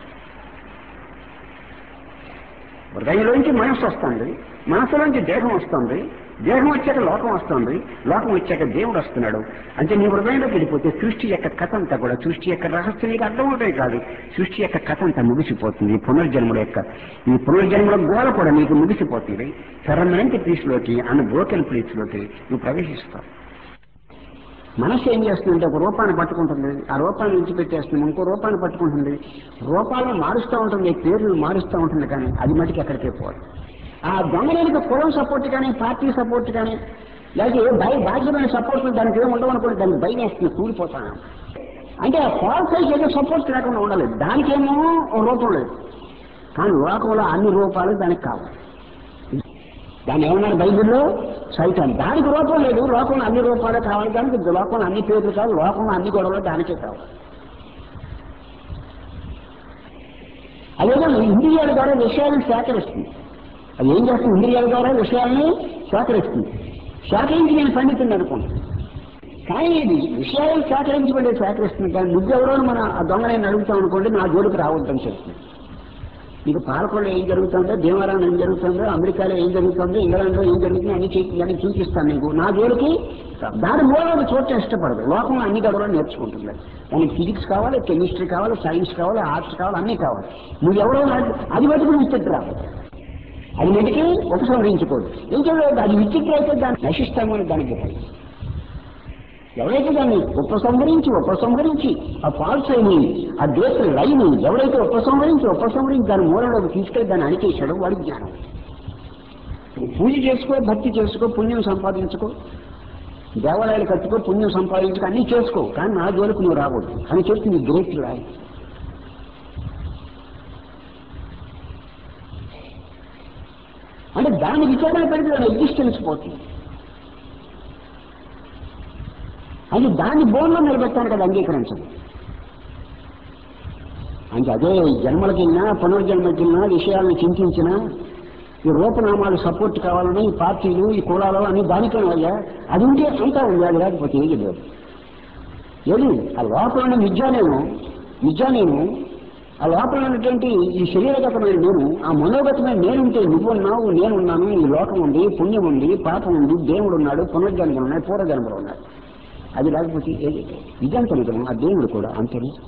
హృదయంలోంచి మనస్సు వస్తుంది మనస్సులోంచి దేహం వస్తుంది దేహం వచ్చాక లోకం వస్తుంది లోకం వచ్చాక దేవుడు వస్తున్నాడు అంటే నీ హృదయంలోకి వెళ్ళిపోతే సృష్టి యొక్క కథ అంతా కూడా సృష్టి యొక్క రహస్యం నీకు అర్థమవుతాయి కాదు సృష్టి యొక్క కథ అంతా ముగిసిపోతుంది ఈ పునర్జన్మల యొక్క ఈ పునర్జన్మల గోల కూడా నీకు ముగిసిపోతుంది పర్మనెంట్ పీస్లోకి అన్న బ్రోకెన్ ప్లేస్లోకి నువ్వు ప్రవేశిస్తావు మనసు ఏం చేస్తుందంటే ఒక రూపాన్ని పట్టుకుంటుంది ఆ రూపాన్ని విడిచిపెట్టేస్తుంది ఇంకో రూపాన్ని పట్టుకుంటుంది రూపాలను మారుస్తూ ఉంటుంది పేర్లు మారుస్తూ ఉంటుంది కానీ అది మటుకు ఎక్కడికే పోదు ఆ దొంగలేనికి కులం సపోర్ట్ కానీ పార్టీ సపోర్ట్ కానీ లేకపోతే బయ బాధ్యమైన సపోర్ట్ దానికి ఏమి ఉండవు అనుకోండి దానికి భయం వేస్తుంది కూలిపోతాను అంటే ఆ ఫాల్సైజ్ ఏదో సపోర్ట్ లేకుండా ఉండాలి దానికేమో ఓ రూపం లేదు కానీ లోకంలో అన్ని రూపాలు దానికి కావాలి దాన్ని ఏమన్నారు బైబిల్లో సైతం దానికి రూపం లేదు లోకంలో అన్ని రూపాలే కావాలి దానికి లోకంలో అన్ని పేర్లు కావాలి లోకంలో అన్ని గొడవలు దానికే కావాలి అదేదో ఇంద్రియాల ద్వారా విషయాలను సేకరిస్తుంది అది ఏం చేస్తుంది ఇంద్రియాల ద్వారా విషయాలని సేకరిస్తుంది సేకరించి నేను పండితుంది అనుకోండి కానీ ఇది విషయాలను సేకరించబడే సేకరిస్తుంది కానీ నువ్వెవరో మన ఆ దొంగని అడుగుతాం అనుకోండి నా జోలికి రావద్దని చెప్తుంది నీకు పాలకొండలో ఏం జరుగుతుందో దేవరాన్ని ఏం జరుగుతుందో అమెరికాలో ఏం జరుగుతుందో ఇంగ్లాండ్లో ఏం జరుగుతుందో అన్ని చూ- అన్ని చూపిస్తాను నీకు నా జోలికి దాని మూలంలో చూడటం ఇష్టపడదు లోకంలో అన్ని గడవలు నేర్చుకుంటుంది దానికి ఫిజిక్స్ కావాలి కెమిస్ట్రీ కావాలి సైన్స్ కావాలి ఆర్ట్స్ కావాలి అన్నీ కావాలి నువ్వు ఎవరో నాకు- అది మటుకు విచిత్ర అది మటుకి ఉపసంహరించుకోదు ఏం చేయలేదు అది విచిత్ర అయితే దాన్ని నశిస్తామని దానికి భయం. ఎవరైతే దాన్ని ఉపసంహరించి ఉపసంహరించి ఆ ఫాల్స్ అయిని ఆ దేశ లైని ఎవరైతే ఉపసంహరించి ఉపసంహరించి దాని మూలంలోకి తీసుకెళ్లి దాన్ని అణిచేశాడో వాడికి జ్ఞానం నువ్వు పూజ చేసుకో భక్తి చేసుకో పుణ్యం సంపాదించుకో దేవాలయాలు కట్టుకో పుణ్యం సంపాదించుకో అన్నీ చేసుకో కానీ నా జోలికి నువ్వు రావద్దు అని చెప్పి నీ గ్రేట్ లైన్ అంటే దాని విచారణ పెడితే దాని ఎగ్జిస్టెన్స్ పోతుంది అది దాన్ని బోన్లో నిలబెట్టాను కదా అంగీకరించదు అంటే అదే జన్మలకెళ్ళినా పునర్జన్మకెళ్ళినా విషయాలను చింతించినా ఈ రూపనామాలు సపోర్ట్ కావాలని ఈ పార్టీలు ఈ కులాలు అన్ని దానికే అయ్యా అది ఉంటే అంతా ఉంది అది లేకపోతే ఏది లేదు ఏది ఆ లోపల ఉన్న విద్యానేమో విద్యానేమో ఆ లోపల ఉన్నటువంటి ఈ శరీరగతమైన నేను ఆ మనోగతమైన నేనుంటే నువ్వున్నావు నేనున్నాను ఈ లోకం ఉంది పుణ్యం ఉంది పాపం ఉంది దేవుడు ఉన్నాడు పునర్జన్మలు ఉన్నాయి పూర్వజన్మలు ఉన్నాయి అది లేకపోతే ఏది ఇదంత నిజం ఆ దేవుడు కూడా అంతే నిజం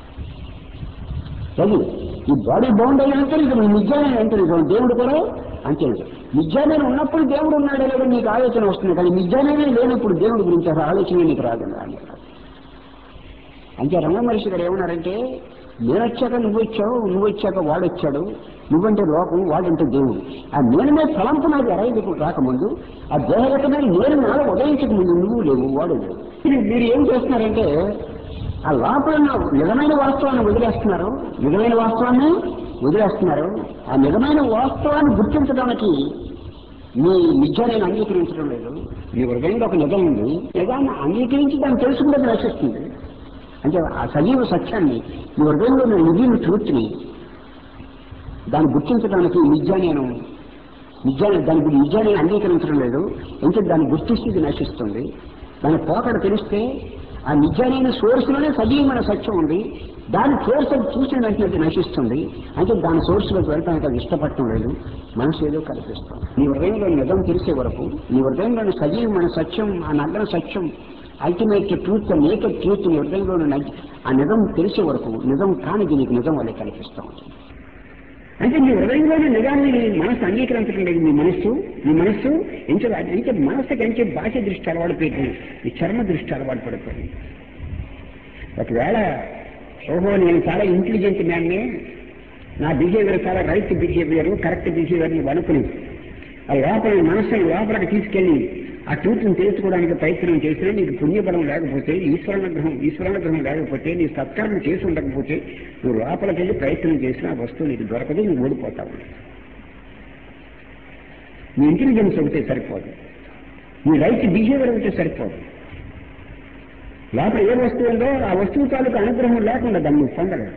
అది ఈ బాడీ బౌండ్ అయిన అంతే నిజం ఈ నిజాన్ని అంతే నిజం దేవుడు కూడా అంతే నిజం నిజాన్ని ఉన్నప్పుడు దేవుడు ఉన్నాడే లేదో నీకు ఆలోచన వస్తుంది కానీ నిజానే లేనప్పుడు దేవుడి గురించి అసలు ఆలోచన నీకు రాదండి అని అంటే రమణ మహర్షి గారు ఏమన్నారంటే నేను వచ్చాక నువ్వు వచ్చావు నువ్వు వచ్చాక వాడు వచ్చాడు నువ్వంటే లోకం వాడంటే దేవుడు ఆ నేను మీద తలంపు నాకు ఎరైదు రాకముందు ఆ దేహగతమైన నేను నాలో ఉదయించక ముందు నువ్వు లేవు వాడు లేవు మీరు మీరు ఏం చేస్తున్నారంటే ఆ లోపల ఉన్న నిజమైన వాస్తవాన్ని వదిలేస్తున్నారు నిజమైన వాస్తవాన్ని వదిలేస్తున్నారు ఆ నిజమైన వాస్తవాన్ని గుర్తించడానికి మీ నిజ నేను అంగీకరించడం లేదు మీ హృదయంలో ఒక నిజం ఉంది నిజాన్ని అంగీకరించి దాన్ని తెలుసుకుంటే అది నశిస్తుంది అంటే ఆ సజీవ సత్యాన్ని మీ హృదయంలో ఉన్న నిధిని ట్రూత్ని దాన్ని గుర్తించడానికి నిజా నేను నిజాన్ని దాని గురించి నిజాన్ని అంగీకరించడం లేదు ఎందుకంటే దాన్ని గుర్తిస్తే ఇది నశిస్తుంది దాని పోకడ తెలిస్తే ఆ నిజమైన సోర్స్ లోనే సజీవమైన సత్యం ఉంది దాని సోర్స్ అది చూసిన వెంటనే అది నశిస్తుంది అంటే దాని సోర్స్ లోకి వెళ్ళడానికి అది ఇష్టపడటం లేదు మనసు ఏదో కల్పిస్తుంది నీ హృదయంలో నిజం తెలిసే వరకు నీ హృదయంలోని సజీవమైన సత్యం ఆ నగ్న సత్యం అల్టిమేట్ ట్రూత్ నేకెడ్ ట్రూత్ నీ హృదయంలోని నజ్- ఆ నిజం తెలిసే వరకు నిజం కానిది నీకు నిజం వల్లే కనిపిస్తూ ఉంటుంది అంటే మీ హృదయంలోని నిజాన్ని నీ మనసు అంగీకరించడం లేదు మీ మనస్సు మీ మనస్సు ఎంచే అంటే మనస్సుకి ఎంచే బాహ్య దృష్టి అలవాటు పెట్టి ఈ చర్మ దృష్టి అలవాటు పడిపోయింది ఒకవేళ ఓహో నేను చాలా ఇంటెలిజెంట్ మ్యాన్ని నా బిహేవియర్ చాలా రైట్ బిహేవియర్ కరెక్ట్ బిహేవియర్ నువ్వు అనుకుని ఆ లోపల మనస్సును లోపలికి తీసుకెళ్లి ఆ ట్రూత్ని తెలుసుకోవడానికి ప్రయత్నం చేసినా నీకు పుణ్యబలం లేకపోతే ఈశ్వరానుగ్రహం ఈశ్వరానుగ్రహం లేకపోతే నీ సత్కర్మ చేసి ఉండకపోతే నువ్వు లోపలికి వెళ్ళి ప్రయత్నం చేసినా ఆ వస్తువు నీకు దొరకదు నువ్వు ఓడిపోతావు నీ ఇంటెలిజెన్స్ ఒకటే సరిపోదు నీ రైట్ బిహేవియర్ ఒకటే సరిపోదు లోపల ఏ వస్తువు ఉందో ఆ వస్తువు తాలూకు అనుగ్రహం లేకుండా దాన్ని నువ్వు పొందలేవు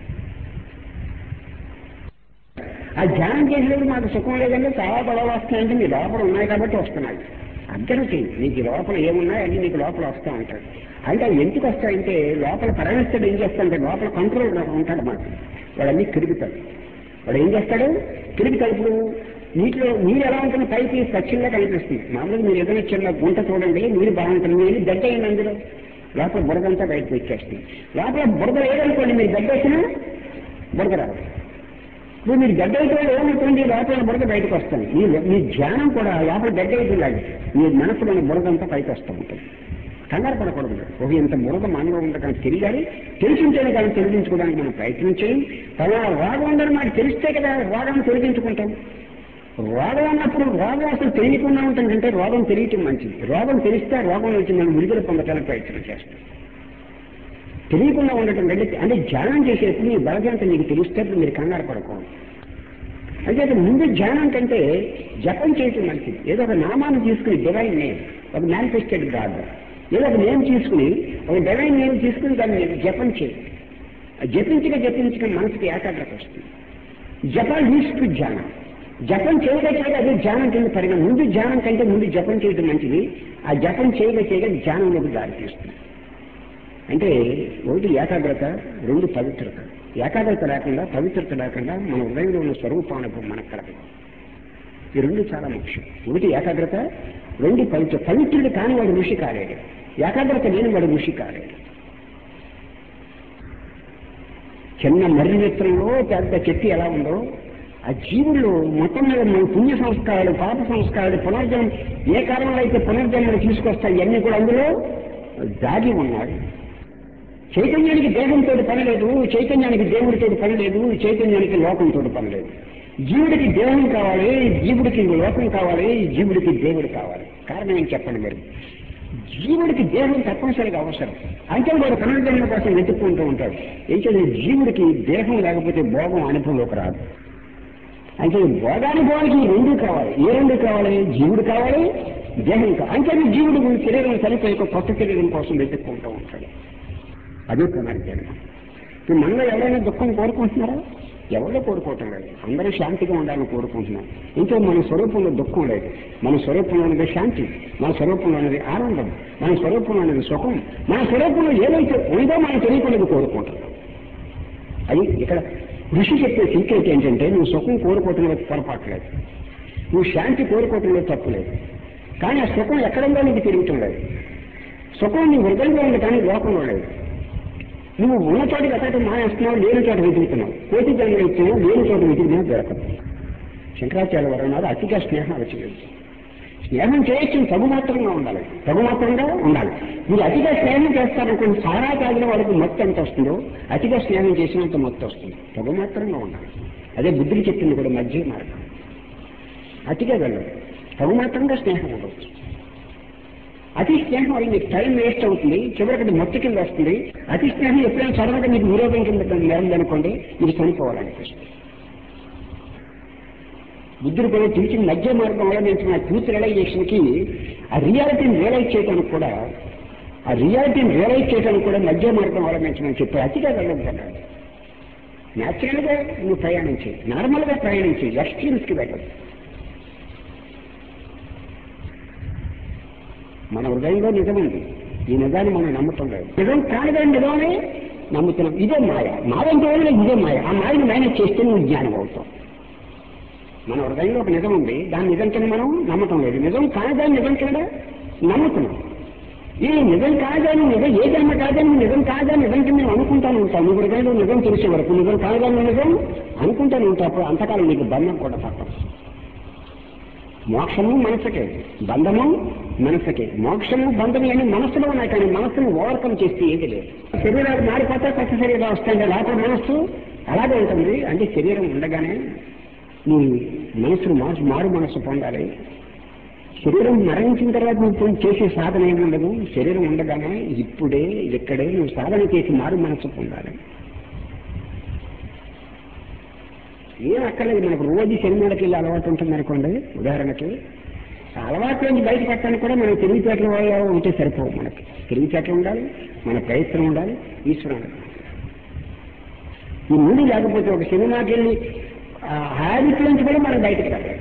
ఆ ధ్యానం చేసినప్పుడు మాకు సుఖం లేదంటే చాలా గొడవలు వస్తున్నాయంటే మీ లోపల ఉన్నాయి కాబట్టి వస్తున్నాయి అర్థం చెయ్యి నీకు లోపల ఏమున్నాయి అన్ని నీకు లోపల వస్తూ ఉంటాయి అంటే అవి ఎందుకు వస్తాయంటే లోపల పరమేశ్వరుడు ఏం చేస్తాడంటే లోపల కంట్రోల్ ఉంటాడు మాకు వాడన్నీ తిరుగుతాడు వాడు ఏం చేస్తాడు తిరుగుతాడు ఇప్పుడు నీటిలో నీరు ఎలా ఉంటుంది పైకి స్వచ్ఛంగా కనిపిస్తుంది మామూలుగా మీరు ఏదైనా చిన్న గుంట చూడండి నీరు బాగుంటుంది నీరు గడ్డ అయింది అందులో లోపల బురదంతా బయటకు వచ్చేస్తుంది లోపల బురద లేదనుకోండి మీరు గడ్డ వేసినా బురద రాదు ఇప్పుడు మీరు గడ్డ అయితే ఏమవుతుంది లోపల బురద బయటకు వస్తుంది మీ మీ ధ్యానం కూడా లోపల గడ్డ అయిపోయింది మీ మనసులోని బురదంతా పైకి వస్తూ ఉంటుంది కంగారు పడకూడదు ఒక ఇంత బురద మనలో ఉండటం తెలియాలి తెలిసింటేనే కానీ తొలగించుకోవడానికి మనం ప్రయత్నం చేయం పలానా రోగం ఉందని మనకు తెలిస్తే కదా రోగాన్ని తొలగించుకుంటాం రోగం అన్నప్పుడు రోగం అసలు తెలియకుండా ఉంటుంది అంటే రోగం తెలియటం మంచిది రోగం తెలిస్తే ఆ రోగం నుంచి మనం విడుదల పొందటానికి ప్రయత్నం చేస్తాం తెలియకుండా ఉండటం కంటే అంటే ధ్యానం చేసేప్పుడు మీ బలగంత మీకు తెలిస్తే మీరు కంగారు పడకూడదు అంటే అది ముందు ధ్యానం కంటే జపం చేయటం మంచిది ఏదో ఒక నామాన్ని తీసుకుని డివైన్ నేమ్ ఒక మేనిఫెస్టెడ్ గాడ్ ఏదో ఒక నేమ్ తీసుకుని ఒక డివైన్ నేమ్ తీసుకుని దాన్ని జపం చేయి ఆ జపించగా జపించగా మనసుకి ఏకాగ్రత వస్తుంది జపం లీడ్స్ టు ధ్యానం జపం చేయగా చేయగా అది ధ్యానం కింద పరిగణ ముందు ధ్యానం కంటే ముందు జపం చేయడం మంచిది ఆ జపం చేయగా చేయగా ధ్యానంలోకి దారి తీస్తుంది అంటే ఒకటి ఏకాగ్రత రెండు పవిత్రత ఏకాగ్రత లేకుండా పవిత్రత లేకుండా మన హృదయంలో ఉన్న స్వరూపానుభవం మనకు కలగదు ఈ రెండు చాలా ముఖ్యం ఒకటి ఏకాగ్రత రెండు పవిత్ర పవిత్రుడు కాని వాడు ఋషి కాలేడు ఏకాగ్రత లేని వాడు ఋషి కాలేడు చిన్న మర్రి విత్తనంలో పెద్ద చెట్టు ఎలా ఉందో ఆ జీవుల్లో మొత్తం మీద మన పుణ్య సంస్కారాలు పాప సంస్కారాలు పునర్జన్మ ఏ కారణంలో అయితే పునర్జన్మలు తీసుకొస్తాయి ఇవన్నీ కూడా అందులో దాగి ఉన్నాయి చైతన్యానికి దేహంతో పని లేదు చైతన్యానికి దేవుడితో పని లేదు చైతన్యానికి లోకంతో పని లేదు జీవుడికి దేహం కావాలి జీవుడికి లోకం కావాలి జీవుడికి దేవుడు కావాలి కారణం ఏం చెప్పండి మీరు జీవుడికి దేహం తప్పనిసరిగా అవసరం అంటే వాడు పునర్జన్మ కోసం వెతుక్కుంటూ ఉంటాడు అయితే జీవుడికి దేహం లేకపోతే భోగం అనుభవంలోకి రాదు అంటే భోగానుభవానికి ఈ రెండు కావాలి ఏ రెండు కావాలి జీవుడు కావాలి దేహం కావాలి అంటే జీవుడు శరీరం చనిపోయి ఒక కొత్త శరీరం కోసం వెతుక్కుంటూ ఉంటాడు అదే పునర్జన్మ ఇప్పుడు మనలో ఎవరైనా దుఃఖం కోరుకుంటున్నారా ఎవరో కోరుకోవటం లేదు అందరూ శాంతిగా ఉండాలని కోరుకుంటున్నాం ఇంకా మన స్వరూపంలో దుఃఖం లేదు మన స్వరూపంలో ఉన్నది శాంతి మన స్వరూపంలో ఉన్నది ఆనందం మన స్వరూపంలో ఉన్నది సుఖం మన స్వరూపంలో ఏదైతే ఉందో మనం తెలియకుండా కోరుకుంటున్నాం అది ఇక్కడ ఋషి చెప్పే సీక్రెట్ ఏంటంటే నువ్వు సుఖం కోరుకోవటంలో పొరపాట్లేదు నువ్వు శాంతి కోరుకోవటంలో తప్పులేదు కానీ ఆ సుఖం ఎక్కడంలో నీకు తిరుగుటం లేదు సుఖం నీ హృదయంలో ఉంది కానీ లోకంలో లేదు నువ్వు ఉన్న చోట వెతకటం మానేస్తున్నావు లేని చోట వెతుకుతున్నావు కోటి జన్మలు ఇచ్చినా లేని చోట వెతికినా దొరకదు శంకరాచార్య వారు అన్నారు అతిగా స్నేహాలు చేయొచ్చు స్నేహం చేయొచ్చు తగు మాత్రంగా ఉండాలి తగు మాత్రంగా ఉండాలి మీరు అతిగా స్నేహం చేస్తారనుకోండి సారా తాగిన వాళ్ళకి మొత్తం ఎంత వస్తుందో అతిగా స్నేహం చేసినంత మొత్తం వస్తుంది తగు మాత్రంగా ఉండాలి అదే బుద్ధుడు చెప్పింది కూడా మధ్య మార్గం అతిగా వెళ్ళదు తగు మాత్రంగా స్నేహం ఉండవచ్చు అతి స్నేహం వల్ల మీకు టైం వేస్ట్ అవుతుంది చివరికి అది మొత్తం కింద వస్తుంది అతి స్నేహం ఎప్పుడైనా సడన్గా మీకు విరోధం కింద నెరదనుకోండి మీరు చనిపోవాలనిపిస్తుంది బుద్ధుడు కూడా టీచింగ్ మధ్య మార్గం అవలంబించిన ట్రూత్ రియలైజేషన్ కి ఆ రియాలిటీని రియలైజ్ చేయడానికి కూడా ఆ రియాలిటీని రియలైజ్ చేయడానికి కూడా మధ్య మార్గం అవలంబించమని చెప్పి అతిగా వెళ్ళొద్దన్నాడు న్యాచురల్ గా నువ్వు ప్రయాణం చేయి నార్మల్ గా ప్రయాణం చేయి ఎక్స్ట్రీమ్స్ కి వెళ్ళదు మన హృదయంలో నిజముంది ఈ నిజాన్ని మనం నమ్ముతాం లేదు నిజం కానిదాన్ని నిజమని నమ్ముతున్నాం ఇదే మాయ మాయ అంటే ఏమీ లేదు, ఇదే మాయ ఆ మాయని మేనేజ్ చేస్తే నువ్వు జ్ఞానం అవుతావు మన హృదయంలో ఒక నిజం ఉంది దాని నిజం కింద మనం నమ్మటం లేదు నిజం కానిదాన్ని నిజం కింద నమ్ముతున్నాం ఈ నిజం కాదని నిజం ఏ జన్మ కాదని నిజం కాదని నిజం కింద నువ్వు అనుకుంటాను ఉంటావు నీ హృదయంలో నిజం తెలిసే వరకు నిజం కాదని నిజం అనుకుంటాను ఉంటావు అప్పుడు అంతకాలం నీకు బంధం కూడా తప్పదు మోక్షము మనసుకే బంధము మనసుకే మోక్షము బంధము అని మనసులో ఉన్నాయి కానీ మనసును ఓవర్కమ్ చేస్తే ఏది లేదు శరీరాలు మారిపోతే కొత్త శరీరాలు వస్తాయి లోపల మనస్సు అలాగే ఉంటుంది అంటే శరీరం ఉండగానే నీ మనసును మారు మారు మనసు పొందాలి శరీరం మరణించిన తర్వాత నువ్వు పోయి చేసే సాధన ఏమి ఉండదు శరీరం ఉండగానే ఇప్పుడే ఇక్కడే నువ్వు సాధన చేసి మారు మనసు పొందాలి ఏం అక్కర్లేదు మనకు రోజు సినిమాలకి వెళ్ళి అలవాటు ఉంటుంది అనుకోండి ఉదాహరణకి ఆ అలవాటు నుంచి బయటపడటానికి కూడా మన తెలివితేటల వల్ల ఉంటే సరిపోవు మనకి తెలివితేటలు ఉండాలి మన ప్రయత్నం ఉండాలి ఈశ్వరం ఈ మూడు లేకపోతే ఒక సినిమాకి వెళ్ళి ఆ హ్యాబిట్ నుంచి కూడా మనం బయటకు రాలేదు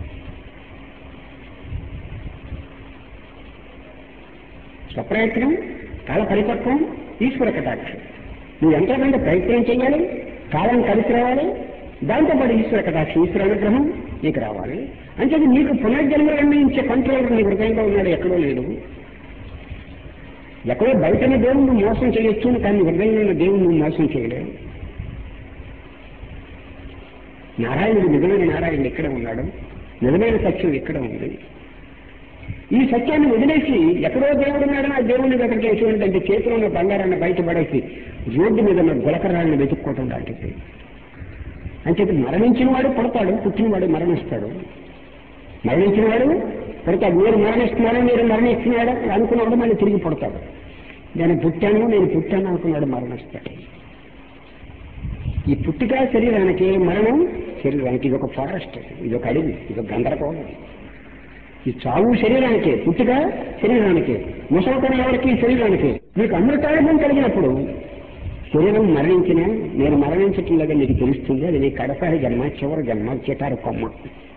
స్వప్రయత్నం కాల పరిపక్వం ఈశ్వర కటాక్షం నువ్వు ఎంతకంటే ప్రయత్నం చేయాలి కాలం కలిసి రావాలి దాంతోపాటు ఈశ్వర కటాక్షం ఈశ్వర అనుగ్రహం నీకు రావాలి అంటే నీకు పునర్జన్మ నిర్ణయించే కంట్రోలర్ నీ హృదయంలో ఉన్నాడు ఎక్కడో లేడు ఎక్కడో బయటనే దేవుణ్ణి మోసం చేయొచ్చు కానీ హృదయంలో ఉన్న దేవుణ్ణి మోసం చేయలేవు నారాయణుడు నిజమైన నారాయణుడు ఎక్కడ ఉన్నాడు నిజమైన సత్యం ఎక్కడ ఉంది ఈ సత్యాన్ని వదిలేసి ఎక్కడో దేవుడు ఉన్నాడని ఆ దేవుడిని దగ్గరికి ఎటువంటిదంటే చేతిలో ఉన్న బంగారాన్ని బయటపడేసి రోడ్డు మీద ఉన్న గులకరాన్ని వెతుక్కోవటం లాంటిది అంటే మరణించిన వాడు పుడతాడు పుట్టినవాడు మరణిస్తాడు మరణించిన వాడు పుడతాడు మీరు మరణిస్తున్నాడు మీరు మరణిస్తున్నాడు అనుకున్నవాడు మళ్ళీ తిరిగి పుడతాడు నేను పుట్టాను నేను పుట్టాను అనుకున్నాడు మరణిస్తాడు ఈ పుట్టిక శరీరానికి మరణం శరీరానికి ఇది ఒక ఫారెస్ట్ ఇది ఒక అడవి ఇది ఒక గందరగోళం ఈ చావు శరీరానికి పుట్టుక శరీరానికి ముసలితనం ఎవరికి శరీరానికి మీకు అమృతాయుధం కలిగినప్పుడు శరీరం మరణించిన నేను మరణించటం లేదని నీకు తెలుస్తుంది అది నీ కడసారి జన్మ చివరి జన్మ చిటారు కొమ్మ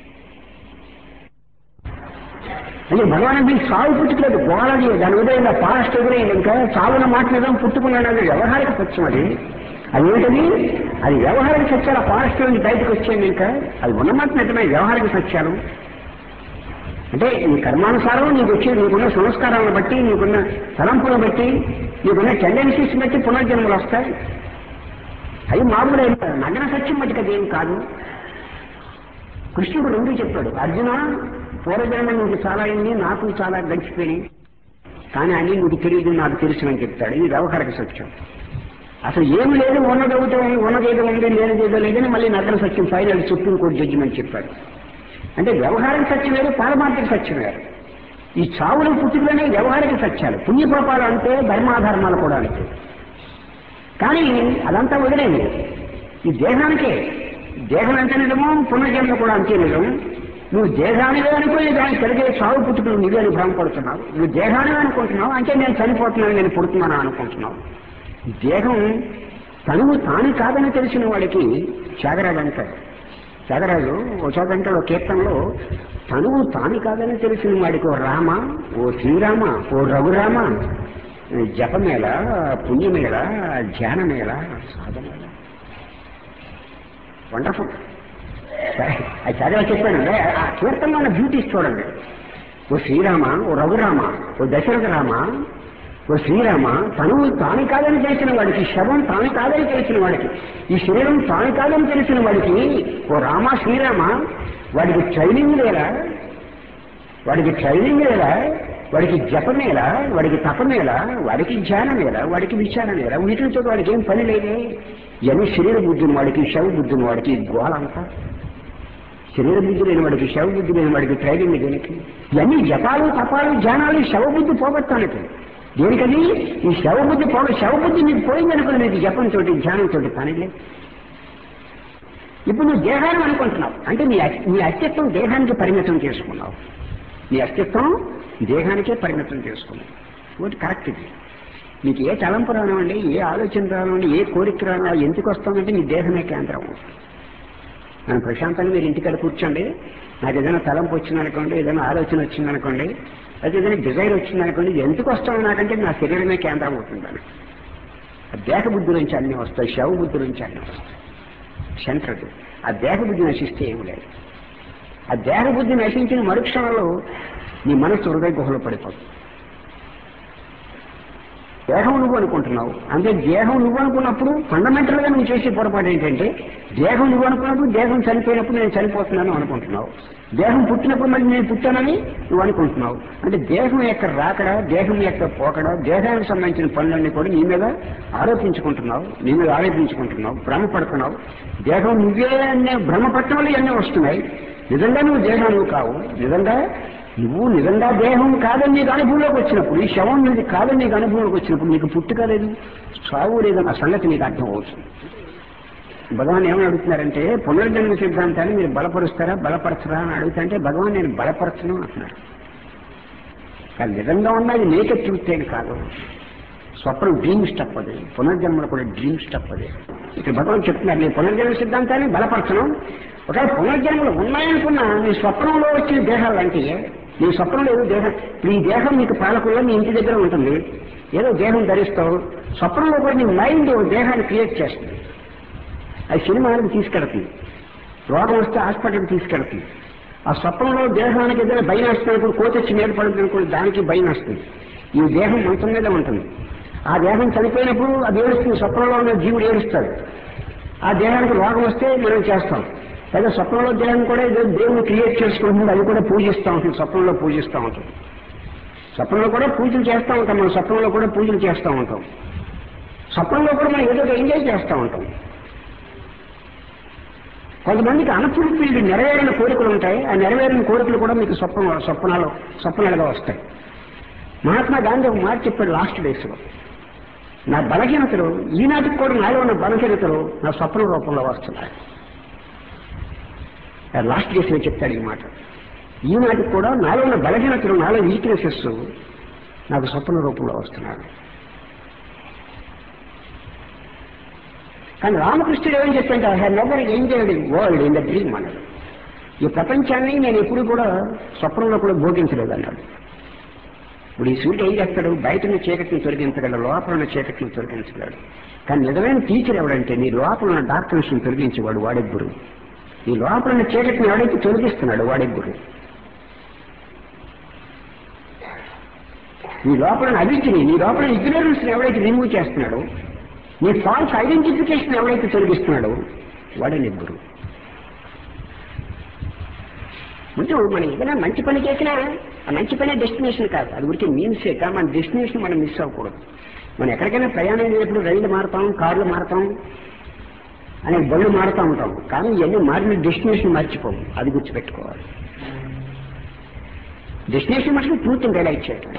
అంటే భగవాన్ మీకు సాగు పుట్టుకలేదు గోళది దాని ఉదయం పాస్ట్ ఎదురైంది ఇంకా సాగున మాట్లాడడం పుట్టుకున్నాడు అది వ్యవహారిక సత్యం అది అది ఏంటది అది వ్యవహారిక సత్యాలు పాస్ట్ నుంచి బయటకు వచ్చేది ఇంకా అది ఉన్నమాట నిజమే వ్యవహారిక సత్యాలు అంటే నీ కర్మానుసారం నీకు వచ్చే నీకున్న సంస్కారాలను బట్టి నీకున్న తలంపులను బట్టి నీకున్న టెండెన్సీస్ బట్టి పునర్జన్మలు వస్తాయి అవి మామూలు నగ్న సత్యం బట్టి అదేం కాదు కృష్ణుడు రెండు చెప్పాడు అర్జున పూర్వజన్మ నీకు చాలా అయింది నాకు చాలా గడిచిపోయినాయి కానీ అన్ని నీకు తెలియదు నాకు తెలుసునని చెప్తాడు ఇది వ్యవహారిక సత్యం అసలు ఏమి లేదు ఉన్నదవుతో ఉన్నదేదో ఉంది లేనిదేదో లేదని మళ్ళీ నగ్న సత్యం ఫైనల్ సుప్రీంకోర్టు జడ్జిమెంట్ చెప్పాడు అంటే వ్యవహారిక సత్యం వేరు పారమార్థిక సత్యం వేరు ఈ చావులు పుట్టుకలనే వ్యవహారిక సత్యాలు పుణ్యపాపాలు అంటే ధర్మాధర్మాలు కూడా అంటే కానీ అదంతా వదిలేదు ఈ దేహానికే దేహం ఎంత నిజమో పునర్జన్మ కూడా అంతే నిజం నువ్వు దేహానివే అనుకుని దానికి కలిగే చావు పుట్టుకలు నువ్వే అని భ్రమపడుతున్నావు నువ్వు దేహానివే అనుకుంటున్నావు అంటే నేను చనిపోతున్నాను నేను పుడుతున్నాను అనుకుంటున్నావు దేహం తనువు తాను కాదని తెలిసిన వాడికి త్యాగరాజు అంటాడు త్యాగరాజు ఓ చోట అంటాడు ఓ కీర్తనలో తనువు తాను కాదని తెలిసిన వాడికి ఓ రామ ఓ శ్రీరామ ఓ రఘురామ జపమేళ పుణ్యమేళ ధ్యానమేళ సాధమేళ వండర్ఫుల్ అది చదివా చెప్పానండి ఆ కీర్తనలో ఉన్న బ్యూటీస్ చూడండి ఓ శ్రీరామ ఓ రఘురామ ఓ దశరథ రామ ఓ శ్రీరామ తనువు తాను కాదని తెలిసిన వాడికి శవం తాను కాదని తెలిసిన వాడికి ఈ శరీరం తాను కాదని తెలిసిన వాడికి ఓ రామ శ్రీరామ వాడికి ట్రైనింగ్ లేదా వాడికి ట్రైనింగ్ లేదా వాడికి జపమేలా వాడికి తపమేలా వాడికి ధ్యానమేలా వాడికి విచారమేలా వీటితో వాడికి ఏం పని లేదే ఎన్ని శరీర బుద్ధిని వాడికి శవ బుద్ధిని వాడికి గోలంతా శరీర బుద్ధి లేని వాడికి శవ బుద్ధి లేని వాడికి ట్రైనింగ్ దేనికి ఇవన్నీ జపాలు తపాలు ధ్యానాలు శవ బుద్ధి పోగొట్టానికి దేనికది ఈ శవ బుద్ధి పోగ శవ బుద్ధి నీకు పోయిందనుకుని నీకు జపంతో ధ్యానంతో పని లేదు ఇప్పుడు నువ్వు దేహాన్ని అనుకుంటున్నావు అంటే నీ అస్- నీ అస్తిత్వం దేహానికి పరిమితం చేసుకున్నావు నీ అస్తిత్వం దేహానికే పరిమితం చేసుకున్నావు ఒకటి కరెక్ట్ ఇది నీకు ఏ తలంపు రానివ్వండి ఏ ఆలోచన రానివ్వండి ఏ కోరిక రాను ఎందుకు వస్తుందంటే నీ దేహమే కేంద్రం మనం ప్రశాంతంగా మీరు ఇంటికాడ కూర్చోండి నాకు ఏదైనా తలంపు వచ్చిందనుకోండి ఏదైనా ఆలోచన వచ్చిందనుకోండి అయితే ఏదైనా డిజైర్ వచ్చిందనుకోండి ఇది ఎందుకు వస్తాను నాకంటే నా శరీరమే కేంద్రం అవుతుందని ఆ దేహ బుద్ధి నుంచి అన్నీ వస్తాయి శవ బుద్ధి నుంచి అన్నీ వస్తాయి సెంటర్ అది. ఆ దేహ బుద్ధి నశిస్తే ఏమి లేదు ఆ దేహ బుద్ధి నశించిన మరుక్షణంలో నీ మనస్సు హృదయ గుహలో పడిపోతుంది దేహం నువ్వు అనుకుంటున్నావు అంటే దేహం నువ్వు అనుకున్నప్పుడు ఫండమెంటల్ గా నువ్వు చేసే పొరపాటు ఏంటంటే దేహం నువ్వు అనుకున్నప్పుడు దేహం చనిపోయినప్పుడు నేను చనిపోతున్నాను అనుకుంటున్నావు దేహం పుట్టినప్పుడు మళ్ళీ నేను పుట్టానని నువ్వు అనుకుంటున్నావు అంటే దేహం యొక్క రాకడ దేహం యొక్క పోకడ దేహానికి సంబంధించిన పనులన్నీ కూడా నీ మీద ఆరోపించుకుంటున్నావు నీ మీద ఆరోపించుకుంటున్నావు భ్రమపడుతున్నావు దేహం నువ్వే అనే భ్రమపట్టడం వల్ల ఇవన్నీ వస్తున్నాయి నిజంగా నువ్వు దేహం నువ్వు కావు నిజంగా నువ్వు నిజంగా దేహం కాదని నీకు అనుభవంలోకి వచ్చినప్పుడు ఈ శవం నీది కాదని నీకు అనుభవంలోకి వచ్చినప్పుడు నీకు పుట్టుక లేదు సాగు లేదన్న సంగతి నీకు అర్థం అవుతుంది భగవాన్ ఏమని అడుగుతున్నారంటే పునర్జన్మ సిద్ధాంతాన్ని మీరు బలపరుస్తారా బలపరచరా అని అడుగుతుంటే భగవాన్ నేను బలపరచను అంటున్నాడు కానీ నిజంగా ఉన్నది నేక ట్రూత్ ఏం కాదు స్వప్నం డ్రీమ్ స్టప్ అది పునర్జన్మలో కూడా డ్రీమ్ స్టప్ అది ఇక్కడ భగవాన్ చెప్తున్నారు నేను పునర్జన్మ సిద్ధాంతాన్ని బలపరచను ఒకవేళ పునర్జన్మలు ఉన్నాయనుకున్నా నీ స్వప్నంలో వచ్చిన దేహాలు లాంటివి నీ స్వప్నంలో ఏదో దేహం ఇప్పుడు ఈ దేహం నీకు పాలకుల్లో నీ ఇంటి దగ్గర ఉంటుంది ఏదో దేహం ధరిస్తావు స్వప్నంలో కూడా నీ మైండ్ దేహాన్ని క్రియేట్ చేస్తుంది అది సినిమానికి తీసుకెడుతుంది రోగం వస్తే హాస్పిటల్కి తీసుకెడుతుంది ఆ స్వప్నంలో దేహానికి ఏదైనా భయం వస్తున్నప్పుడు కోత వచ్చి మీద పడుతుంది అనుకోండి దానికి భయం వస్తుంది ఈ దేహం మంచం మీద ఉంటుంది ఆ దేహం చనిపోయినప్పుడు అది ఏడుస్తుంది స్వప్నంలో ఉన్న జీవుడు ఏడుస్తాడు ఆ దేహానికి రోగం వస్తే మనం చేస్తాం లేదా స్వప్నంలో దేహం కూడా ఏదో దేవుని క్రియేట్ చేసుకుంటుంది అది కూడా పూజిస్తూ ఉంటుంది స్వప్నంలో పూజిస్తూ ఉంటుంది స్వప్నంలో కూడా పూజలు చేస్తూ ఉంటాం మనం స్వప్నంలో కూడా పూజలు చేస్తూ ఉంటాం స్వప్నంలో కూడా మనం ఏదో ఒకటి ఎంజాయ్ చేస్తూ ఉంటాం కొంతమందికి అన్ఫుల్ఫిల్డ్ నెరవేరిన కోరికలు ఉంటాయి ఆ నెరవేరిన కోరికలు కూడా మీకు స్వప్న స్వప్నాలు స్వప్నాలుగా వస్తాయి మహాత్మా గాంధీ ఒక మాట చెప్పాడు లాస్ట్ డేస్లో నా బలహీనతలు ఈనాటికి కూడా నాలో ఉన్న బలహీనతలు నా స్వప్న రూపంలో వస్తున్నాయి లాస్ట్ డేస్లో చెప్తాడు ఈ మాట ఈనాటికి కూడా నాలో ఉన్న బలహీనతలు నాలో వీక్నెసెస్ నాకు స్వప్న రూపంలో వస్తున్నాడు కానీ రామకృష్ణుడు ఏమని చెప్పంటే I have never enjoyed world in the dream అన్నాడు ఈ ప్రపంచాన్ని నేను ఎప్పుడు కూడా స్వప్నంలో కూడా భోగించలేదు అన్నాడు ఇప్పుడు ఈ సూర్యుడు ఏం చేస్తాడు బయట ఉన్న చీకటిని తొలగించగలడు లోపల ఉన్న చీకటిని తొలగించగలడు కానీ నిజమైన టీచర్ ఎవడంటే నీ లోపల ఉన్న డాక్టర్స్ తొలగించేవాడు వాడే గురువు నీ లోపల ఉన్న చీకటిని ఎవడైతే తొలగిస్తున్నాడు వాడే గురువు నీ లోపల అవిద్యని నీ లోపల ఇగ్నరెన్స్ ఎవడైతే రిమూవ్ చేస్తున్నాడో నీ ఫాల్స్ ఐడెంటిఫికేషన్ ఎవడైతే తొలగిస్తున్నాడో వాడే నీ గురువు ముందు మనం ఏదైనా మంచి పని చేసినా ఆ మంచి పనే డెస్టినేషన్ కాదు అది గురించి మీన్సే కానీ మన డెస్టినేషన్ మనం మిస్ అవ్వకూడదు మనం ఎక్కడికైనా ప్రయాణం చేసేప్పుడు రైలు మారుతాం కార్లు మారుతాం అనే బళ్ళు మారుతూ ఉంటాం కానీ ఇవన్నీ మారిన డెస్టినేషన్ మర్చిపోము అది గుర్తుపెట్టుకోవాలి డెస్టినేషన్ మటుకు ట్రూత్ని రియలైజ్ చేయటం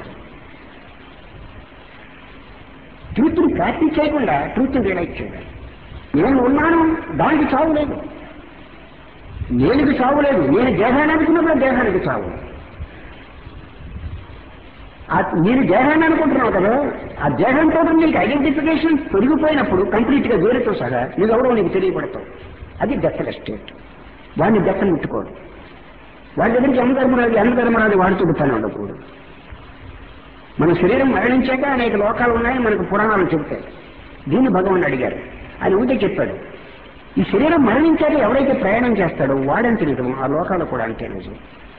ట్రూత్ని ప్రాక్టీస్ చేయకుండా ట్రూత్ని రియలైజ్ చేయడం నేను ఉన్నాను దానికి చావు లేదు నేనుకి చావు లేదు నేను దేహాన్ని అనుకున్నప్పుడు దేహానికి చావు ఆ నేను దేహాన్ని అనుకుంటున్నావు కదా ఆ దేహంతో నీకు ఐడెంటిఫికేషన్ పెరిగిపోయినప్పుడు కంప్లీట్ గా వేరుతో సహా నువ్వు ఎవడో నీకు తెలియబడతావు అది డెత్తల స్టేట్ వాడిని దెత్త ముట్టుకోడు వాడి దగ్గరికి ఎంత ధర్మరాజు ఎంత ధర్మరాజు వాడితో పని ఉండకూడదు మన శరీరం మరణించాక అనేక లోకాలు ఉన్నాయని మనకు పురాణాలు చెబుతాయి దీన్ని భగవాన్ అడిగారు ఆయన ఉంటే చెప్పాడు ఈ శరీరం మరణించాక ఎవరైతే ప్రయాణం చేస్తాడో వాడంత నిజం ఆ లోకాలు కూడా అంతే నిజం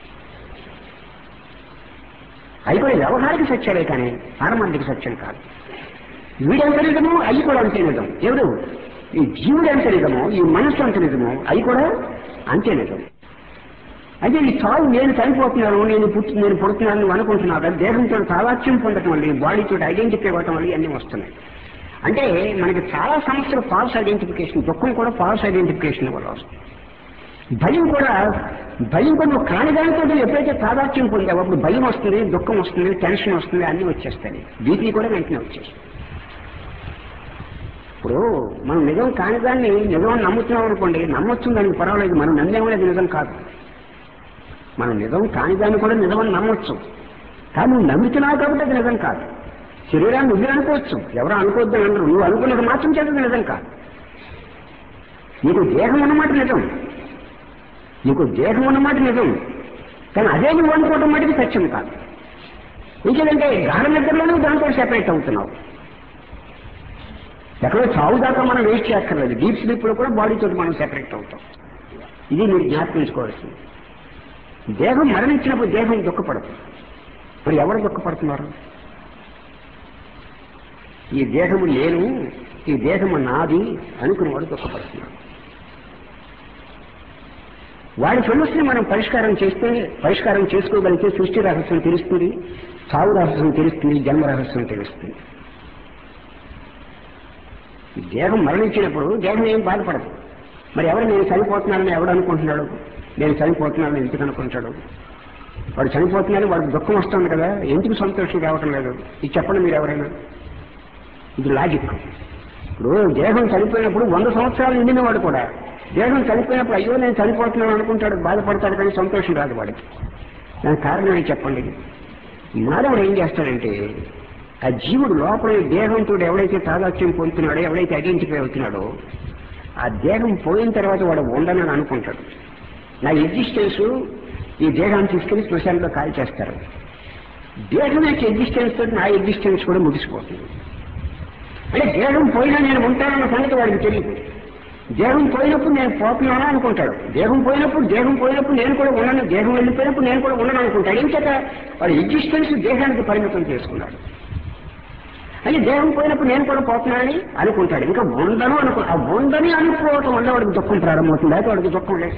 అవి కూడా వ్యవహారిక సత్యాలే కానీ పారమార్థిక సత్యం కాదు వీడెంత నిజమో అవి కూడా అంతే నిజం ఎవరు ఈ జీవుడు ఎంత నిజమో ఈ మనస్సు అంత నిజమో అవి కూడా అంతే నిజం అయితే ఈ చావు నేను చనిపోతున్నాను నేను పుట్టి నేను పుడుతున్నాను నువ్వు అనుకుంటున్నావు కదా దేహంతో సావాక్యం పొందటం వల్ల ఈ బాడీతో ఐడెంటిఫై అవ్వటం వల్ల ఇవన్నీ వస్తున్నాయి అంటే మనకి చాలా సమస్యలు ఫాల్స్ ఐడెంటిఫికేషన్ దుఃఖం కూడా ఫాల్స్ ఐడెంటిఫికేషన్ వల్ల వస్తుంది భయం కూడా భయం కూడా నువ్వు కానిదానితో నువ్వు ఎప్పుడైతే తాదాత్యం పొందావో అప్పుడు భయం వస్తుంది దుఃఖం వస్తుంది టెన్షన్ వస్తుంది అన్నీ వచ్చేస్తాయి బీపీ కూడా వెంటనే వచ్చేస్తాయి ఇప్పుడు మనం నిజం కానిదాన్ని నిజం నమ్ముతున్నాం అనుకోండి నమ్మొచ్చు దానికి పర్వాలేదు మనం నమ్మేమనేది నిజం కాదు మనం నిజం కానిదాన్ని కూడా నిజమని నమ్మొచ్చు కానీ నువ్వు నమ్ముతున్నావు కాబట్టి అది నిజం కాదు శరీరాన్ని నువ్వే అనుకోవచ్చు ఎవరు అనుకోవద్దు అని అనరు నువ్వు అనుకున్నది మాత్రం చేసేది నిజం కాదు నీకు దేహం అన్నమాట నిజం నీకు దేహం ఉన్నమాట నిజం కానీ అదే నువ్వు అనుకోవటం మటుకు సత్యం కాదు ఇంకేదంటే గాఢ నిద్రలోనే దాంతో సెపరేట్ అవుతున్నావు ఎక్కడో చావు దాకా మనం వేస్ట్ చేయక్కర్లేదు డీప్ స్లీప్ లో కూడా బాడీతో మనం సెపరేట్ అవుతాం ఇది మీరు జ్ఞాపకించుకోవాల్సింది దేహం మరణించినప్పుడు దేహం దుఃఖపడదు మరి ఎవరు దుఃఖపడుతున్నారు ఈ దేహము నేను ఈ దేహము నాది అనుకునేవాడు దుఃఖపడుతున్నాడు వాడి సమస్యని మనం పరిష్కారం చేస్తే పరిష్కారం చేసుకోగలిగితే సృష్టి రహస్యం తెలుస్తుంది సావు రహస్యం తెలుస్తుంది జన్మ రహస్యం తెలుస్తుంది ఈ దేహం మరణించినప్పుడు దేహం ఏం బాధపడదు మరి ఎవరు నేను చనిపోతున్నానని ఎవడు అనుకుంటున్నాడు నేను చనిపోతున్నానని ఎందుకు అనుకుంటాడు వాడు చనిపోతున్నాడు వాడికి దుఃఖం వస్తుంది కదా ఎందుకు సంతోషం రావటం లేదు ఇది చెప్పండి మీరు ఎవరైనా ఇది లాజిక్ ఇప్పుడు దేహం చనిపోయినప్పుడు వంద సంవత్సరాలు నిండిన వాడు కూడా దేహం చనిపోయినప్పుడు అయ్యో నేను చనిపోతున్నాను అనుకుంటాడు బాధపడతాడు కానీ సంతోషం రాదు వాడికి దానికి కారణం ఏంటి చెప్పండి మానవుడు ఏం చేస్తాడంటే ఆ జీవుడు లోపల ఈ దేహంతో ఎవడైతే తాదాత్యం పొందుతున్నాడో ఎవడైతే ఐడెంటిఫై అవుతున్నాడో ఆ దేహం పోయిన తర్వాత వాడు ఉండనని అనుకుంటాడు నా ఎగ్జిస్టెన్స్ ఈ దేహాన్ని తీసుకెళ్లి శ్మశానంలో కాల్ చేస్తారు దేహం యొక్క ఎగ్జిస్టెన్స్ తోటి నా ఎగ్జిస్టెన్స్ కూడా ముగిసిపోతుంది అంటే దేహం పోయినా నేను ఉంటానన్న సంగతి వాడికి తెలియదు దేహం పోయినప్పుడు నేను పోతున్నాను అనుకుంటాడు దేహం పోయినప్పుడు దేహం పోయినప్పుడు నేను కూడా ఉండను దేహం వెళ్ళిపోయినప్పుడు నేను కూడా ఉండను అనుకుంటాడు ఏం చేత వాడు ఎగ్జిస్టెన్స్ దేహానికి పరిమితం చేసుకున్నాడు అంటే దేహం పోయినప్పుడు నేను కూడా పోతున్నానని అనుకుంటాడు ఇంకా ఉండను అనుకో ఆ ఉండని అనుకోవటం వల్ల వాడికి దుఃఖం ప్రారంభమవుతుంది అయితే వాడికి దుఃఖం లేదు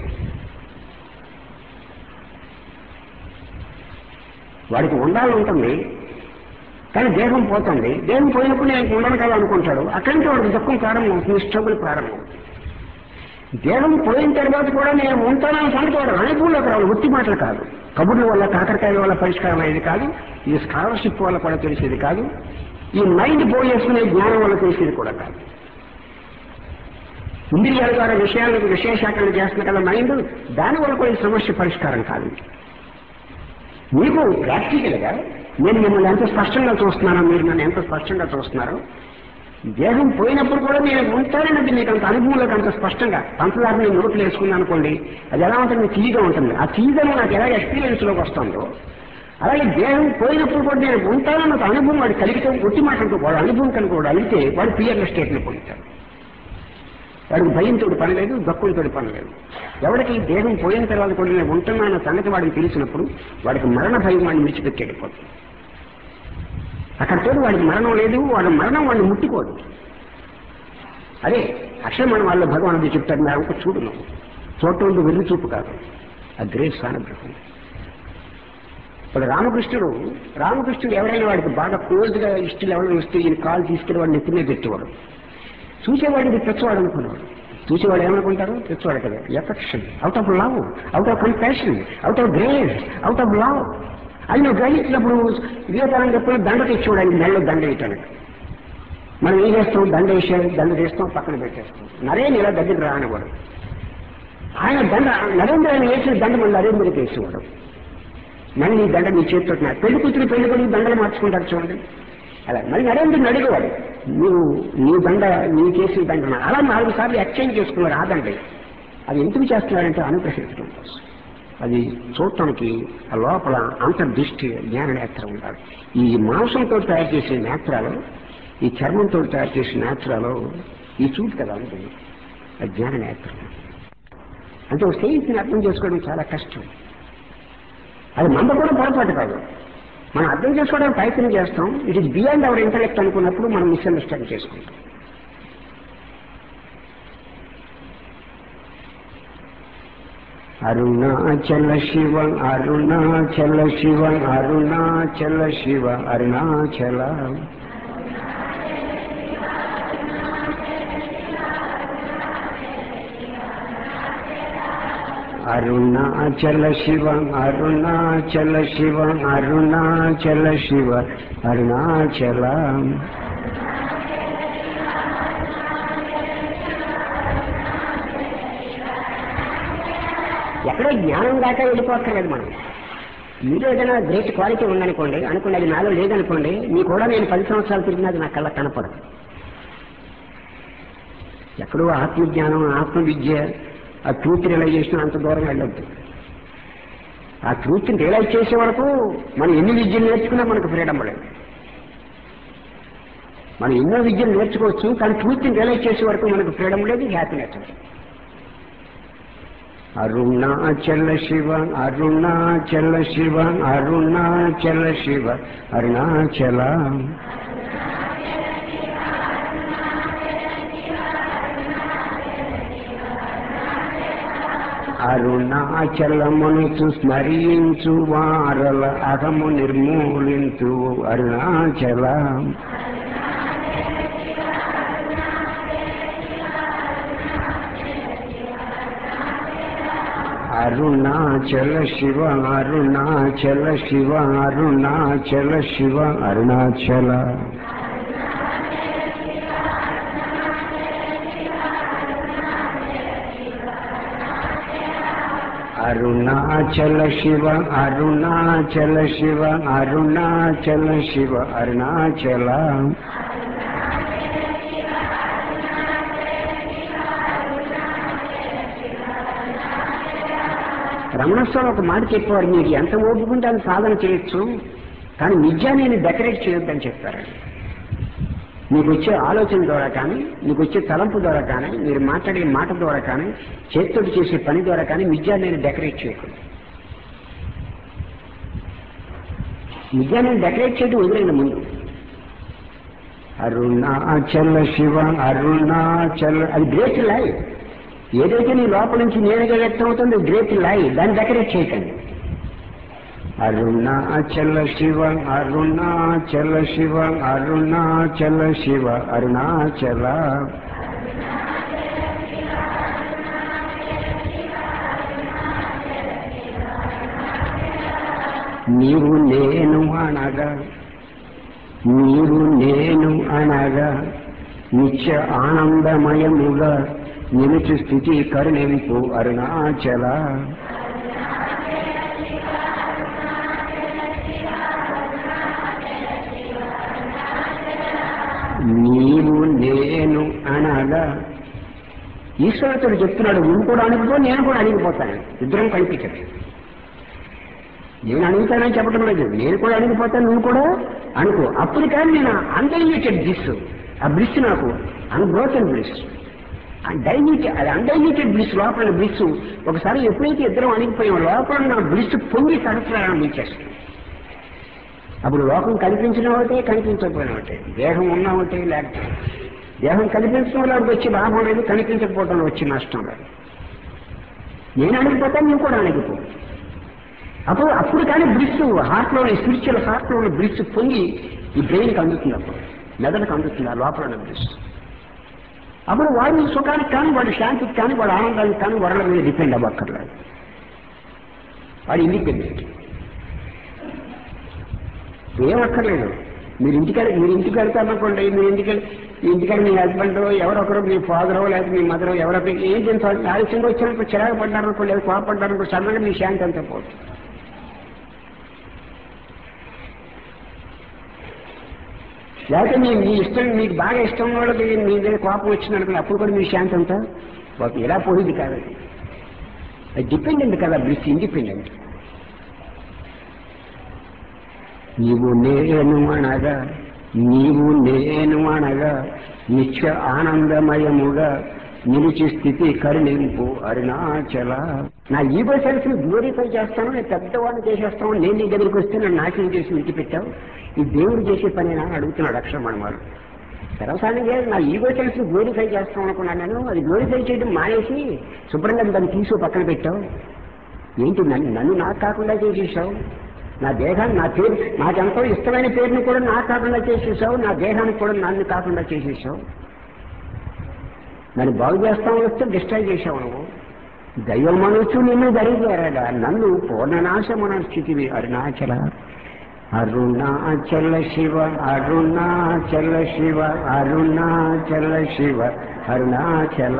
వాడికి ఉండాలని ఉంటుంది కానీ దేహం పోతుంది దేహం పోయినప్పుడు నేను ఉండను కదా అనుకుంటాడు అక్కడి నుంచి వాడికి దుఃఖం ప్రారంభమవుతుంది స్ట్రగుల్ ప్రారంభమవుతుంది దేహం పోయిన తర్వాత కూడా నేను ఉంటానని సంగతి వాడు అనుభవంలోకి రావాలి ఉత్తి మాటలు కాదు కబుర్ల వల్ల కాకరకాయల వల్ల పరిష్కారం అయ్యేది కాదు ఈ స్కాలర్షిప్ వల్ల కూడా తెలిసేది కాదు ఈ మైండ్ పోయేసుకునే జ్ఞానం వల్ల తెలిసేది కూడా కాదు ఇంద్రియాల ద్వారా విషయాలకు విశేషాకరణ చేస్తున్న కదా మైండ్ దానివల్ల కూడా ఈ సమస్య పరిష్కారం కాదు మీకు ప్రాక్టికల్గా నేను మిమ్మల్ని ఎంత స్పష్టంగా చూస్తున్నానో మీరు నన్ను ఎంత స్పష్టంగా చూస్తున్నారో దేహం పోయినప్పుడు కూడా నేను ఉంటానన్నది మీకు అంత అనుభవంలోకి అంత స్పష్టంగా పంచదార నేను నోట్లు వేసుకున్నాను అనుకోండి అది ఎలా ఉంటుంది తీయగా ఉంటుంది ఆ తీయగా నాకు ఎలా ఎక్స్పీరియన్స్లోకి వస్తుందో అలాగే దేహం పోయినప్పుడు కూడా నేను ఉంటానన్న ఒక అనుభవం వాడు కలిగితే ఒట్టి మాటలతో వాడు అనుభవం కనుక వాడు అడిగితే వాడు పియర్ల స్టేట్లో పొందుతాడు వాడికి భయంతో పని లేదు దుఃఖంతో పని లేదు ఎవరికి దేహం పోయిన తర్వాత కూడా నేను ఉంటున్నానన్న సంగతి వాడికి తెలిసినప్పుడు వాడికి మరణ భయం వాడిని విడిచిపెట్టేడిపోతుంది అక్కడితో వాడికి మరణం లేదు వాడి మరణం వాడిని ముట్టుకోదు అదే అక్షరమణ వాళ్ళ భగవానుడు చెప్తాడు నా ఒక చూడు నువ్వు చూడటం వెర్రి చూపు కాదు ఆ గ్రేట్ సానుగ్రహం ఇప్పుడు రామకృష్ణుడు రామకృష్ణుడు ఎవరైనా వాడికి బాగా క్లోజ్గా ఇష్టలు ఎవరైనా వస్తే ఈయన కాలు తీసుకెళ్ళి వాడిని ఎత్తునే పెట్టేవాడు చూసేవాడికి తెచ్చవాడు అనుకున్నాడు చూసేవాడు ఏమనుకుంటారు తెచ్చవాడు కదా affection out of love out of compassion out of grace out of love అది నువ్వు గ్రహించినప్పుడు వివేకానంద ఎప్పుడు దండ తెచ్చేవాడు ఆయన నెలలో దండ వేయటానికి మనం ఏం చేస్తాం దండ వేసే దండ చేస్తాం పక్కన పెట్టేస్తాం నరేంద్ర ఇలా దగ్గర రానివాడు ఆయన దండ నరేంద్ర ఆయన వేసిన దండ మన నరేంద్రకి వేసేవాడు మళ్ళీ నీ దండ నీ చేతితో నా పెళ్లి కూతురు పెళ్లి కొడుకు దండలు మార్చుకుంటారు చూడండి అలా మరి నరేంద్రుని అడిగేవాడు నువ్వు నీ దండ నీ చేసిన దండ నా- అలా నాలుగు సార్లు ఎక్స్చేంజ్ చేసుకున్నారు ఆ దండ అది ఎందుకు చేస్తున్నారంటే అనుగ్రహించడం కోసం అది చూడటానికి ఆ లోపల అంతర్దృష్టి జ్ఞాన నేత్రం ఉండాలి ఈ మాంసంతో తయారు చేసే నేత్రాలు ఈ చర్మంతో తయారు చేసే నేత్రాలు ఈ చూపు కదా ఉంటుంది అది జ్ఞాన నేత్రం అంటే ఒక స్నేహితుని అర్థం చేసుకోవడం చాలా కష్టం అది మంద కూడా పొరపాటు కాదు మనం అర్థం చేసుకోవడానికి ప్రయత్నం చేస్తాం it is beyond our intellect అనుకున్నప్పుడు మనం మిస్అండర్స్టాండ్ చేసుకుంటాం అరుణాచల శివ అరుణాచల శివ అరుణాచల శివ అరుణాచల అరుణాచల శివ అరుణాచల శివ అరుణాచల శివ అరుణాచల ఎక్కడో జ్ఞానం దాకా వెళ్ళిపోక్కర్లేదు మనం మీలో ఏదైనా గ్రేట్ క్వాలిటీ ఉందనుకోండి అనుకోండి అది నాలో లేదనుకోండి మీ కూడా నేను పది సంవత్సరాలు తిరిగినది నా కళ్ళ కనపడదు ఎక్కడో ఆత్మజ్ఞానం ఆత్మ విద్య ఆ ట్రూత్ రియలైజేషన్ అంత దూరం వెళ్ళొద్దు ఆ ట్రూత్ రియలైజ్ చేసే వరకు మనం ఎన్ని విద్యలు నేర్చుకున్నా మనకు ఫ్రీడమ్ లేదు మనం ఎన్నో విద్యలు నేర్చుకోవచ్చు కానీ ట్రూత్ రియలైజ్ చేసే వరకు మనకు ఫ్రీడమ్ లేదు హ్యాపీనెస్ లేదు అరుణాచల శివ అరుణాచల శివ అరుణాచల శివ అరుణాచల అరుణాచలమును స్మరించు వారల అహము నిర్మూలించు అరుణాచల అరుణాచల శివ అరుణాచల శివ అరుణాచల శివ అరుణాచల అరుణాచల శివ అరుణాచల శివ అరుణాచల శివ అరుణాచల రమణస్వామి ఒక మాట చెప్పేవారు మీకు ఎంత ఓపుకుంటే అంత సాధన చేయొచ్చు కానీ నిజాన్ని డెకరేట్ చేయొద్దని చెప్పారండి మీకు వచ్చే ఆలోచన ద్వారా కానీ మీకు వచ్చే తలంపు ద్వారా కానీ మీరు మాట్లాడే మాట ద్వారా కానీ చేతితోటి చేసే పని ద్వారా కానీ నిజాన్ని డెకరేట్ చేయకూడదు నిజాన్ని డెకరేట్ చేయడం వదిలేండి ముందు అరుణాచల శివ అరుణాచల అది గ్రేట్ లై ఏదైతే నీ లోపల నుంచి నేరుగా వ్యక్తం అవుతుందో గ్రేట్ లై దాన్ని డెకరేట్ చేయకండి అరుణాచల శివ అరుణాచల శివ అరుణాచల శివ అరుణాచల నీవు నేను అనగా నీవు నేను అనగా నిత్య ఆనందమయముగా నిలుచు స్థితి కరుణింపు అరుణాచల నీవు నేను అనగా ఈశ్వరుడు చెప్తున్నాడు నువ్వు కూడా అణిగిపో నేను కూడా అణిగిపోతాను ఇద్దరం కనిపించదు నేను అడుగుతానని చెప్పడం లేదు నేను కూడా అడిగిపోతాను నువ్వు కూడా అనుకో అప్పుడు కానీ నేను అన్డైల్యూటెడ్ బ్లిస్ ఆ బ్లిస్ నాకు అన్బ్రోకెన్ బ్లిస్ డైల్యూటెడ్ అది అన్డైల్యూటెడ్ బ్లిస్ లోపల బ్లిస్ ఒకసారి ఎప్పుడైతే ఇద్దరం అణిగిపోయాం లోపల నా బ్లిస్ పొంగి సరస్రారంభించేస్తుంది అప్పుడు లోకం కనిపించిన ఒకటే కనిపించకపోయిన ఒకటే దేహం ఉన్నా ఒకటే లేకపోతే దేహం కనిపించడం వల్ల వాడికి వచ్చి లాభం లేదు కనిపించకపోవడం వల్ల వచ్చి నష్టం లేదు నేను అణిగిపోతాను నువ్వు కూడా అణిగిపో అప్పుడు అప్పుడు కానీ బ్రిడ్జ్ హార్ట్లో స్పిరిచువల్ హార్ట్లో ఉన్న బ్రిడ్జ్ పొంగి ఈ బ్రెయిన్కి అందుతుంది అప్పుడు మెదడుకు అందుతుంది ఆ లోపల ఉన్న బ్రిడ్జ్ అప్పుడు వాడి సుఖానికి కానీ వాడి శాంతికి కానీ వాడి ఆనందానికి కానీ వరల మీద డిపెండ్ అవ్వక్కర్లేదు వాడు ఇండిపెండెంట్ ఏమక్కర్లేదు మీరు ఇంటికాడ మీరు ఇంటికి వెళ్తారనుకోండి మీరు ఇంటికి మీ ఇంటికాడ మీ హస్బెండ్ ఎవరొకరు మీ ఫాదరో లేకపోతే మీ మదరో ఎవరో ఏం చేస్తారు ఆలస్యంగా వచ్చినప్పుడు చిరాకు పడ్డారనుకోండి లేదా కోపడ్డారనుకో సడన్గా మీ శాంతి అంతా పోతుంది లేకపోతే మీ మీ ఇష్టం మీకు బాగా ఇష్టం వాళ్ళకి మీ దగ్గర కోపం వచ్చిందనుకోండి అప్పుడు కూడా మీ శాంతి అంతా పోతుంది ఎలా పోయింది కాదు అది డిపెండెంట్ కదా బ్లిస్ ఇండిపెండెంట్ నీవు నేను అనగా నీవు నేను అనగా నిత్య ఆనందమయముగా నిలిచి స్థితి కరుణింపు అరుణాచల నా ఈగో సెల్ఫ్ ని గ్లోరిఫై చేస్తాను నేను పెద్దవాడిని చేసేస్తాను నేను నీ దగ్గరికి వస్తే నన్ను నాశనం చేసి విడిచిపెట్టావు ఈ దేవుడు చేసే పనేనా అని అడుగుతున్నాడు అక్షరమణ వాడు సర్వసాధారణంగా నా ఈగో సెల్ఫ్ ని గ్లోరిఫై చేస్తాం అనుకున్నాను నేను అది గ్లోరిఫై చేయడం మానేసి శుభ్రంగా దాన్ని తీసి పక్కన పెట్టావు ఏంటి నన్ను నన్ను నాకు కాకుండా చేసేసావు నా దేహాన్ని నా పేరు నాకెంతో ఇష్టమైన పేరుని కూడా నాకు కాకుండా చేసేసావు నా దేహానికి కూడా నన్ను కాకుండా చేసేసావు నన్ను బాగు చేస్తాం వస్తే డిస్ట్రాయ్ చేసావు నువ్వు దైవం మనొచ్చు నిన్ను ధరించారడా నన్ను పూర్ణనాశమన స్థితివి అరుణాచల అరుణాచల శివ అరుణాచల శివ అరుణాచల శివ అరుణాచల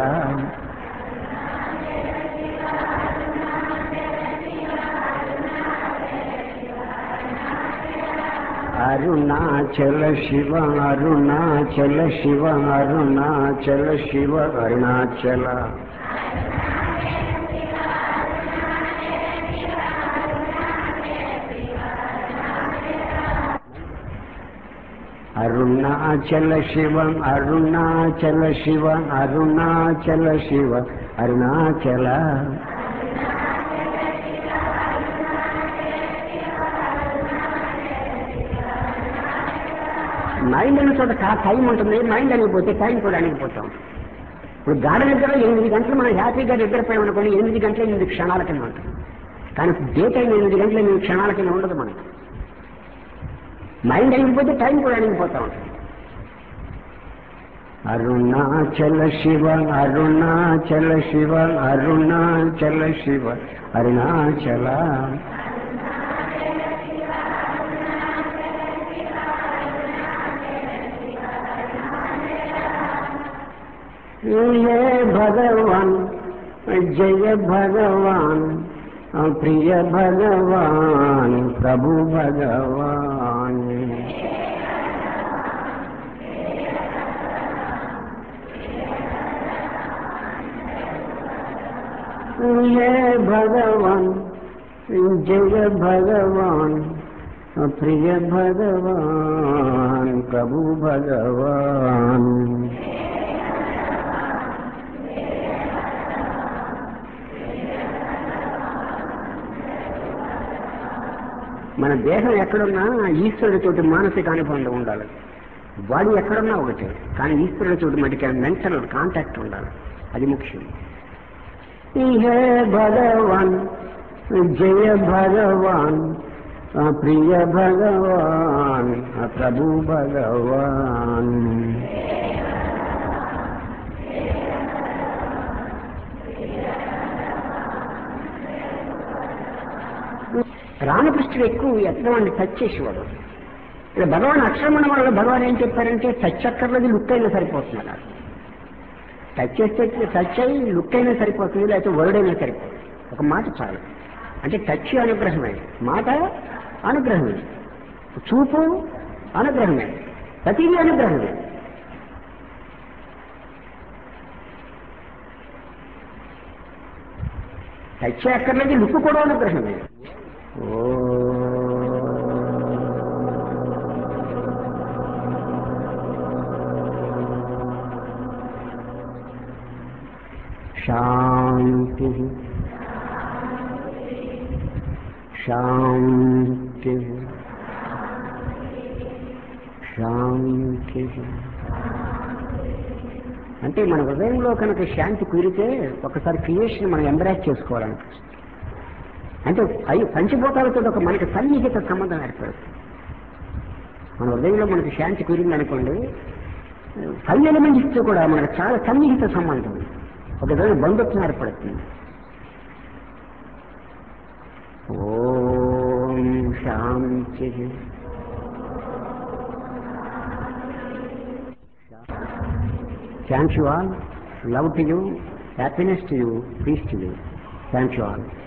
అరుణాచల శివ అరుణాచల శివ అరుణాచల శివ అరుణాచల అరుణాచల శివ అరుణాచల శివ అరుణాచల శివ అరుణాచల మైండ్ అనే చోట కా- టైం ఉంటుంది మైండ్ అనిపోతే టైం కూడా అనిగిపోతాం ఇప్పుడు గాఢ నిద్రలో ఎనిమిది గంటలు మనం హ్యాపీగా నిద్రపోయి అనుకోని ఎనిమిది గంటల ఎనిమిది క్షణాల కింద ఉంటుంది కానీ డే టైం ఎనిమిది గంటల ఎనిమిది క్షణాల కింద ఉండదు మనకి మైండ్ అనిగిపోతే టైం కూడా అనిగిపోతా ఉంటుంది అరుణాచల శివ అరుణాచల శివ అరుణాచల శివ అరుణాచల हे भगवान जय भगवान प्रिय भगवान प्रभु भगवान हे भगवान जय भगवान प्रिय भगवान प्रभु भगवान మన దేహం ఎక్కడున్నా ఈశ్వరుడితోటి మానసిక అనుబంధం ఉండాలి బాడీ ఎక్కడున్నా ఒకటే కానీ ఈశ్వరుడితోటి మటుకు మెంటల్ కాంటాక్ట్ ఉండాలి అది ముఖ్యం హే భగవాన్ జయ భగవాన్ ప్రియ భగవాన్ ప్రభు భగవాన్ రామకృష్ణుడు ఎక్కువ ఎత్తవాడిని టచ్ చేసేవాడు ఇక్కడ భగవాన్ అక్షరమణ వల్ల భగవాన్ ఏం చెప్పారంటే టచ్ అక్కర్లేదు లుక్ అయినా సరిపోతున్నారు టచ్ చేస్తే టచ్ అయ్యి లుక్ అయినా సరిపోతుంది లేకపోతే వర్డ్ అయినా సరిపోతుంది ఒక మాట చాలు అంటే టచ్ అనుగ్రహమే మాట అనుగ్రహమే చూపు అనుగ్రహమే ప్రతిదీ అనుగ్రహమే టచ్ అక్కర్లేదు లుక్ కూడా అనుగ్రహమే శాంతి శాంతి శాంతి అంటే మన హృదయంలో కనుక శాంతి కుదిరితే ఒకసారి క్రియేషన్ మనం ఎంబ్రాస్ చేసుకోవాలనిపిస్తుంది అంటే అవి పంచభూతాలతో ఒక మనకి సన్నిహిత సంబంధం ఏర్పడుతుంది మన హృదయంలో మనకి శాంతి కుదిరింది అనుకోండి ఫైవ్ ఎలిమెంట్స్తో కూడా మనకు చాలా సన్నిహిత సంబంధం ఒక విధంగా బంధుత్వం ఏర్పడుతుంది ఓం శాంతి thank you all love to you happiness to you peace to you thank you all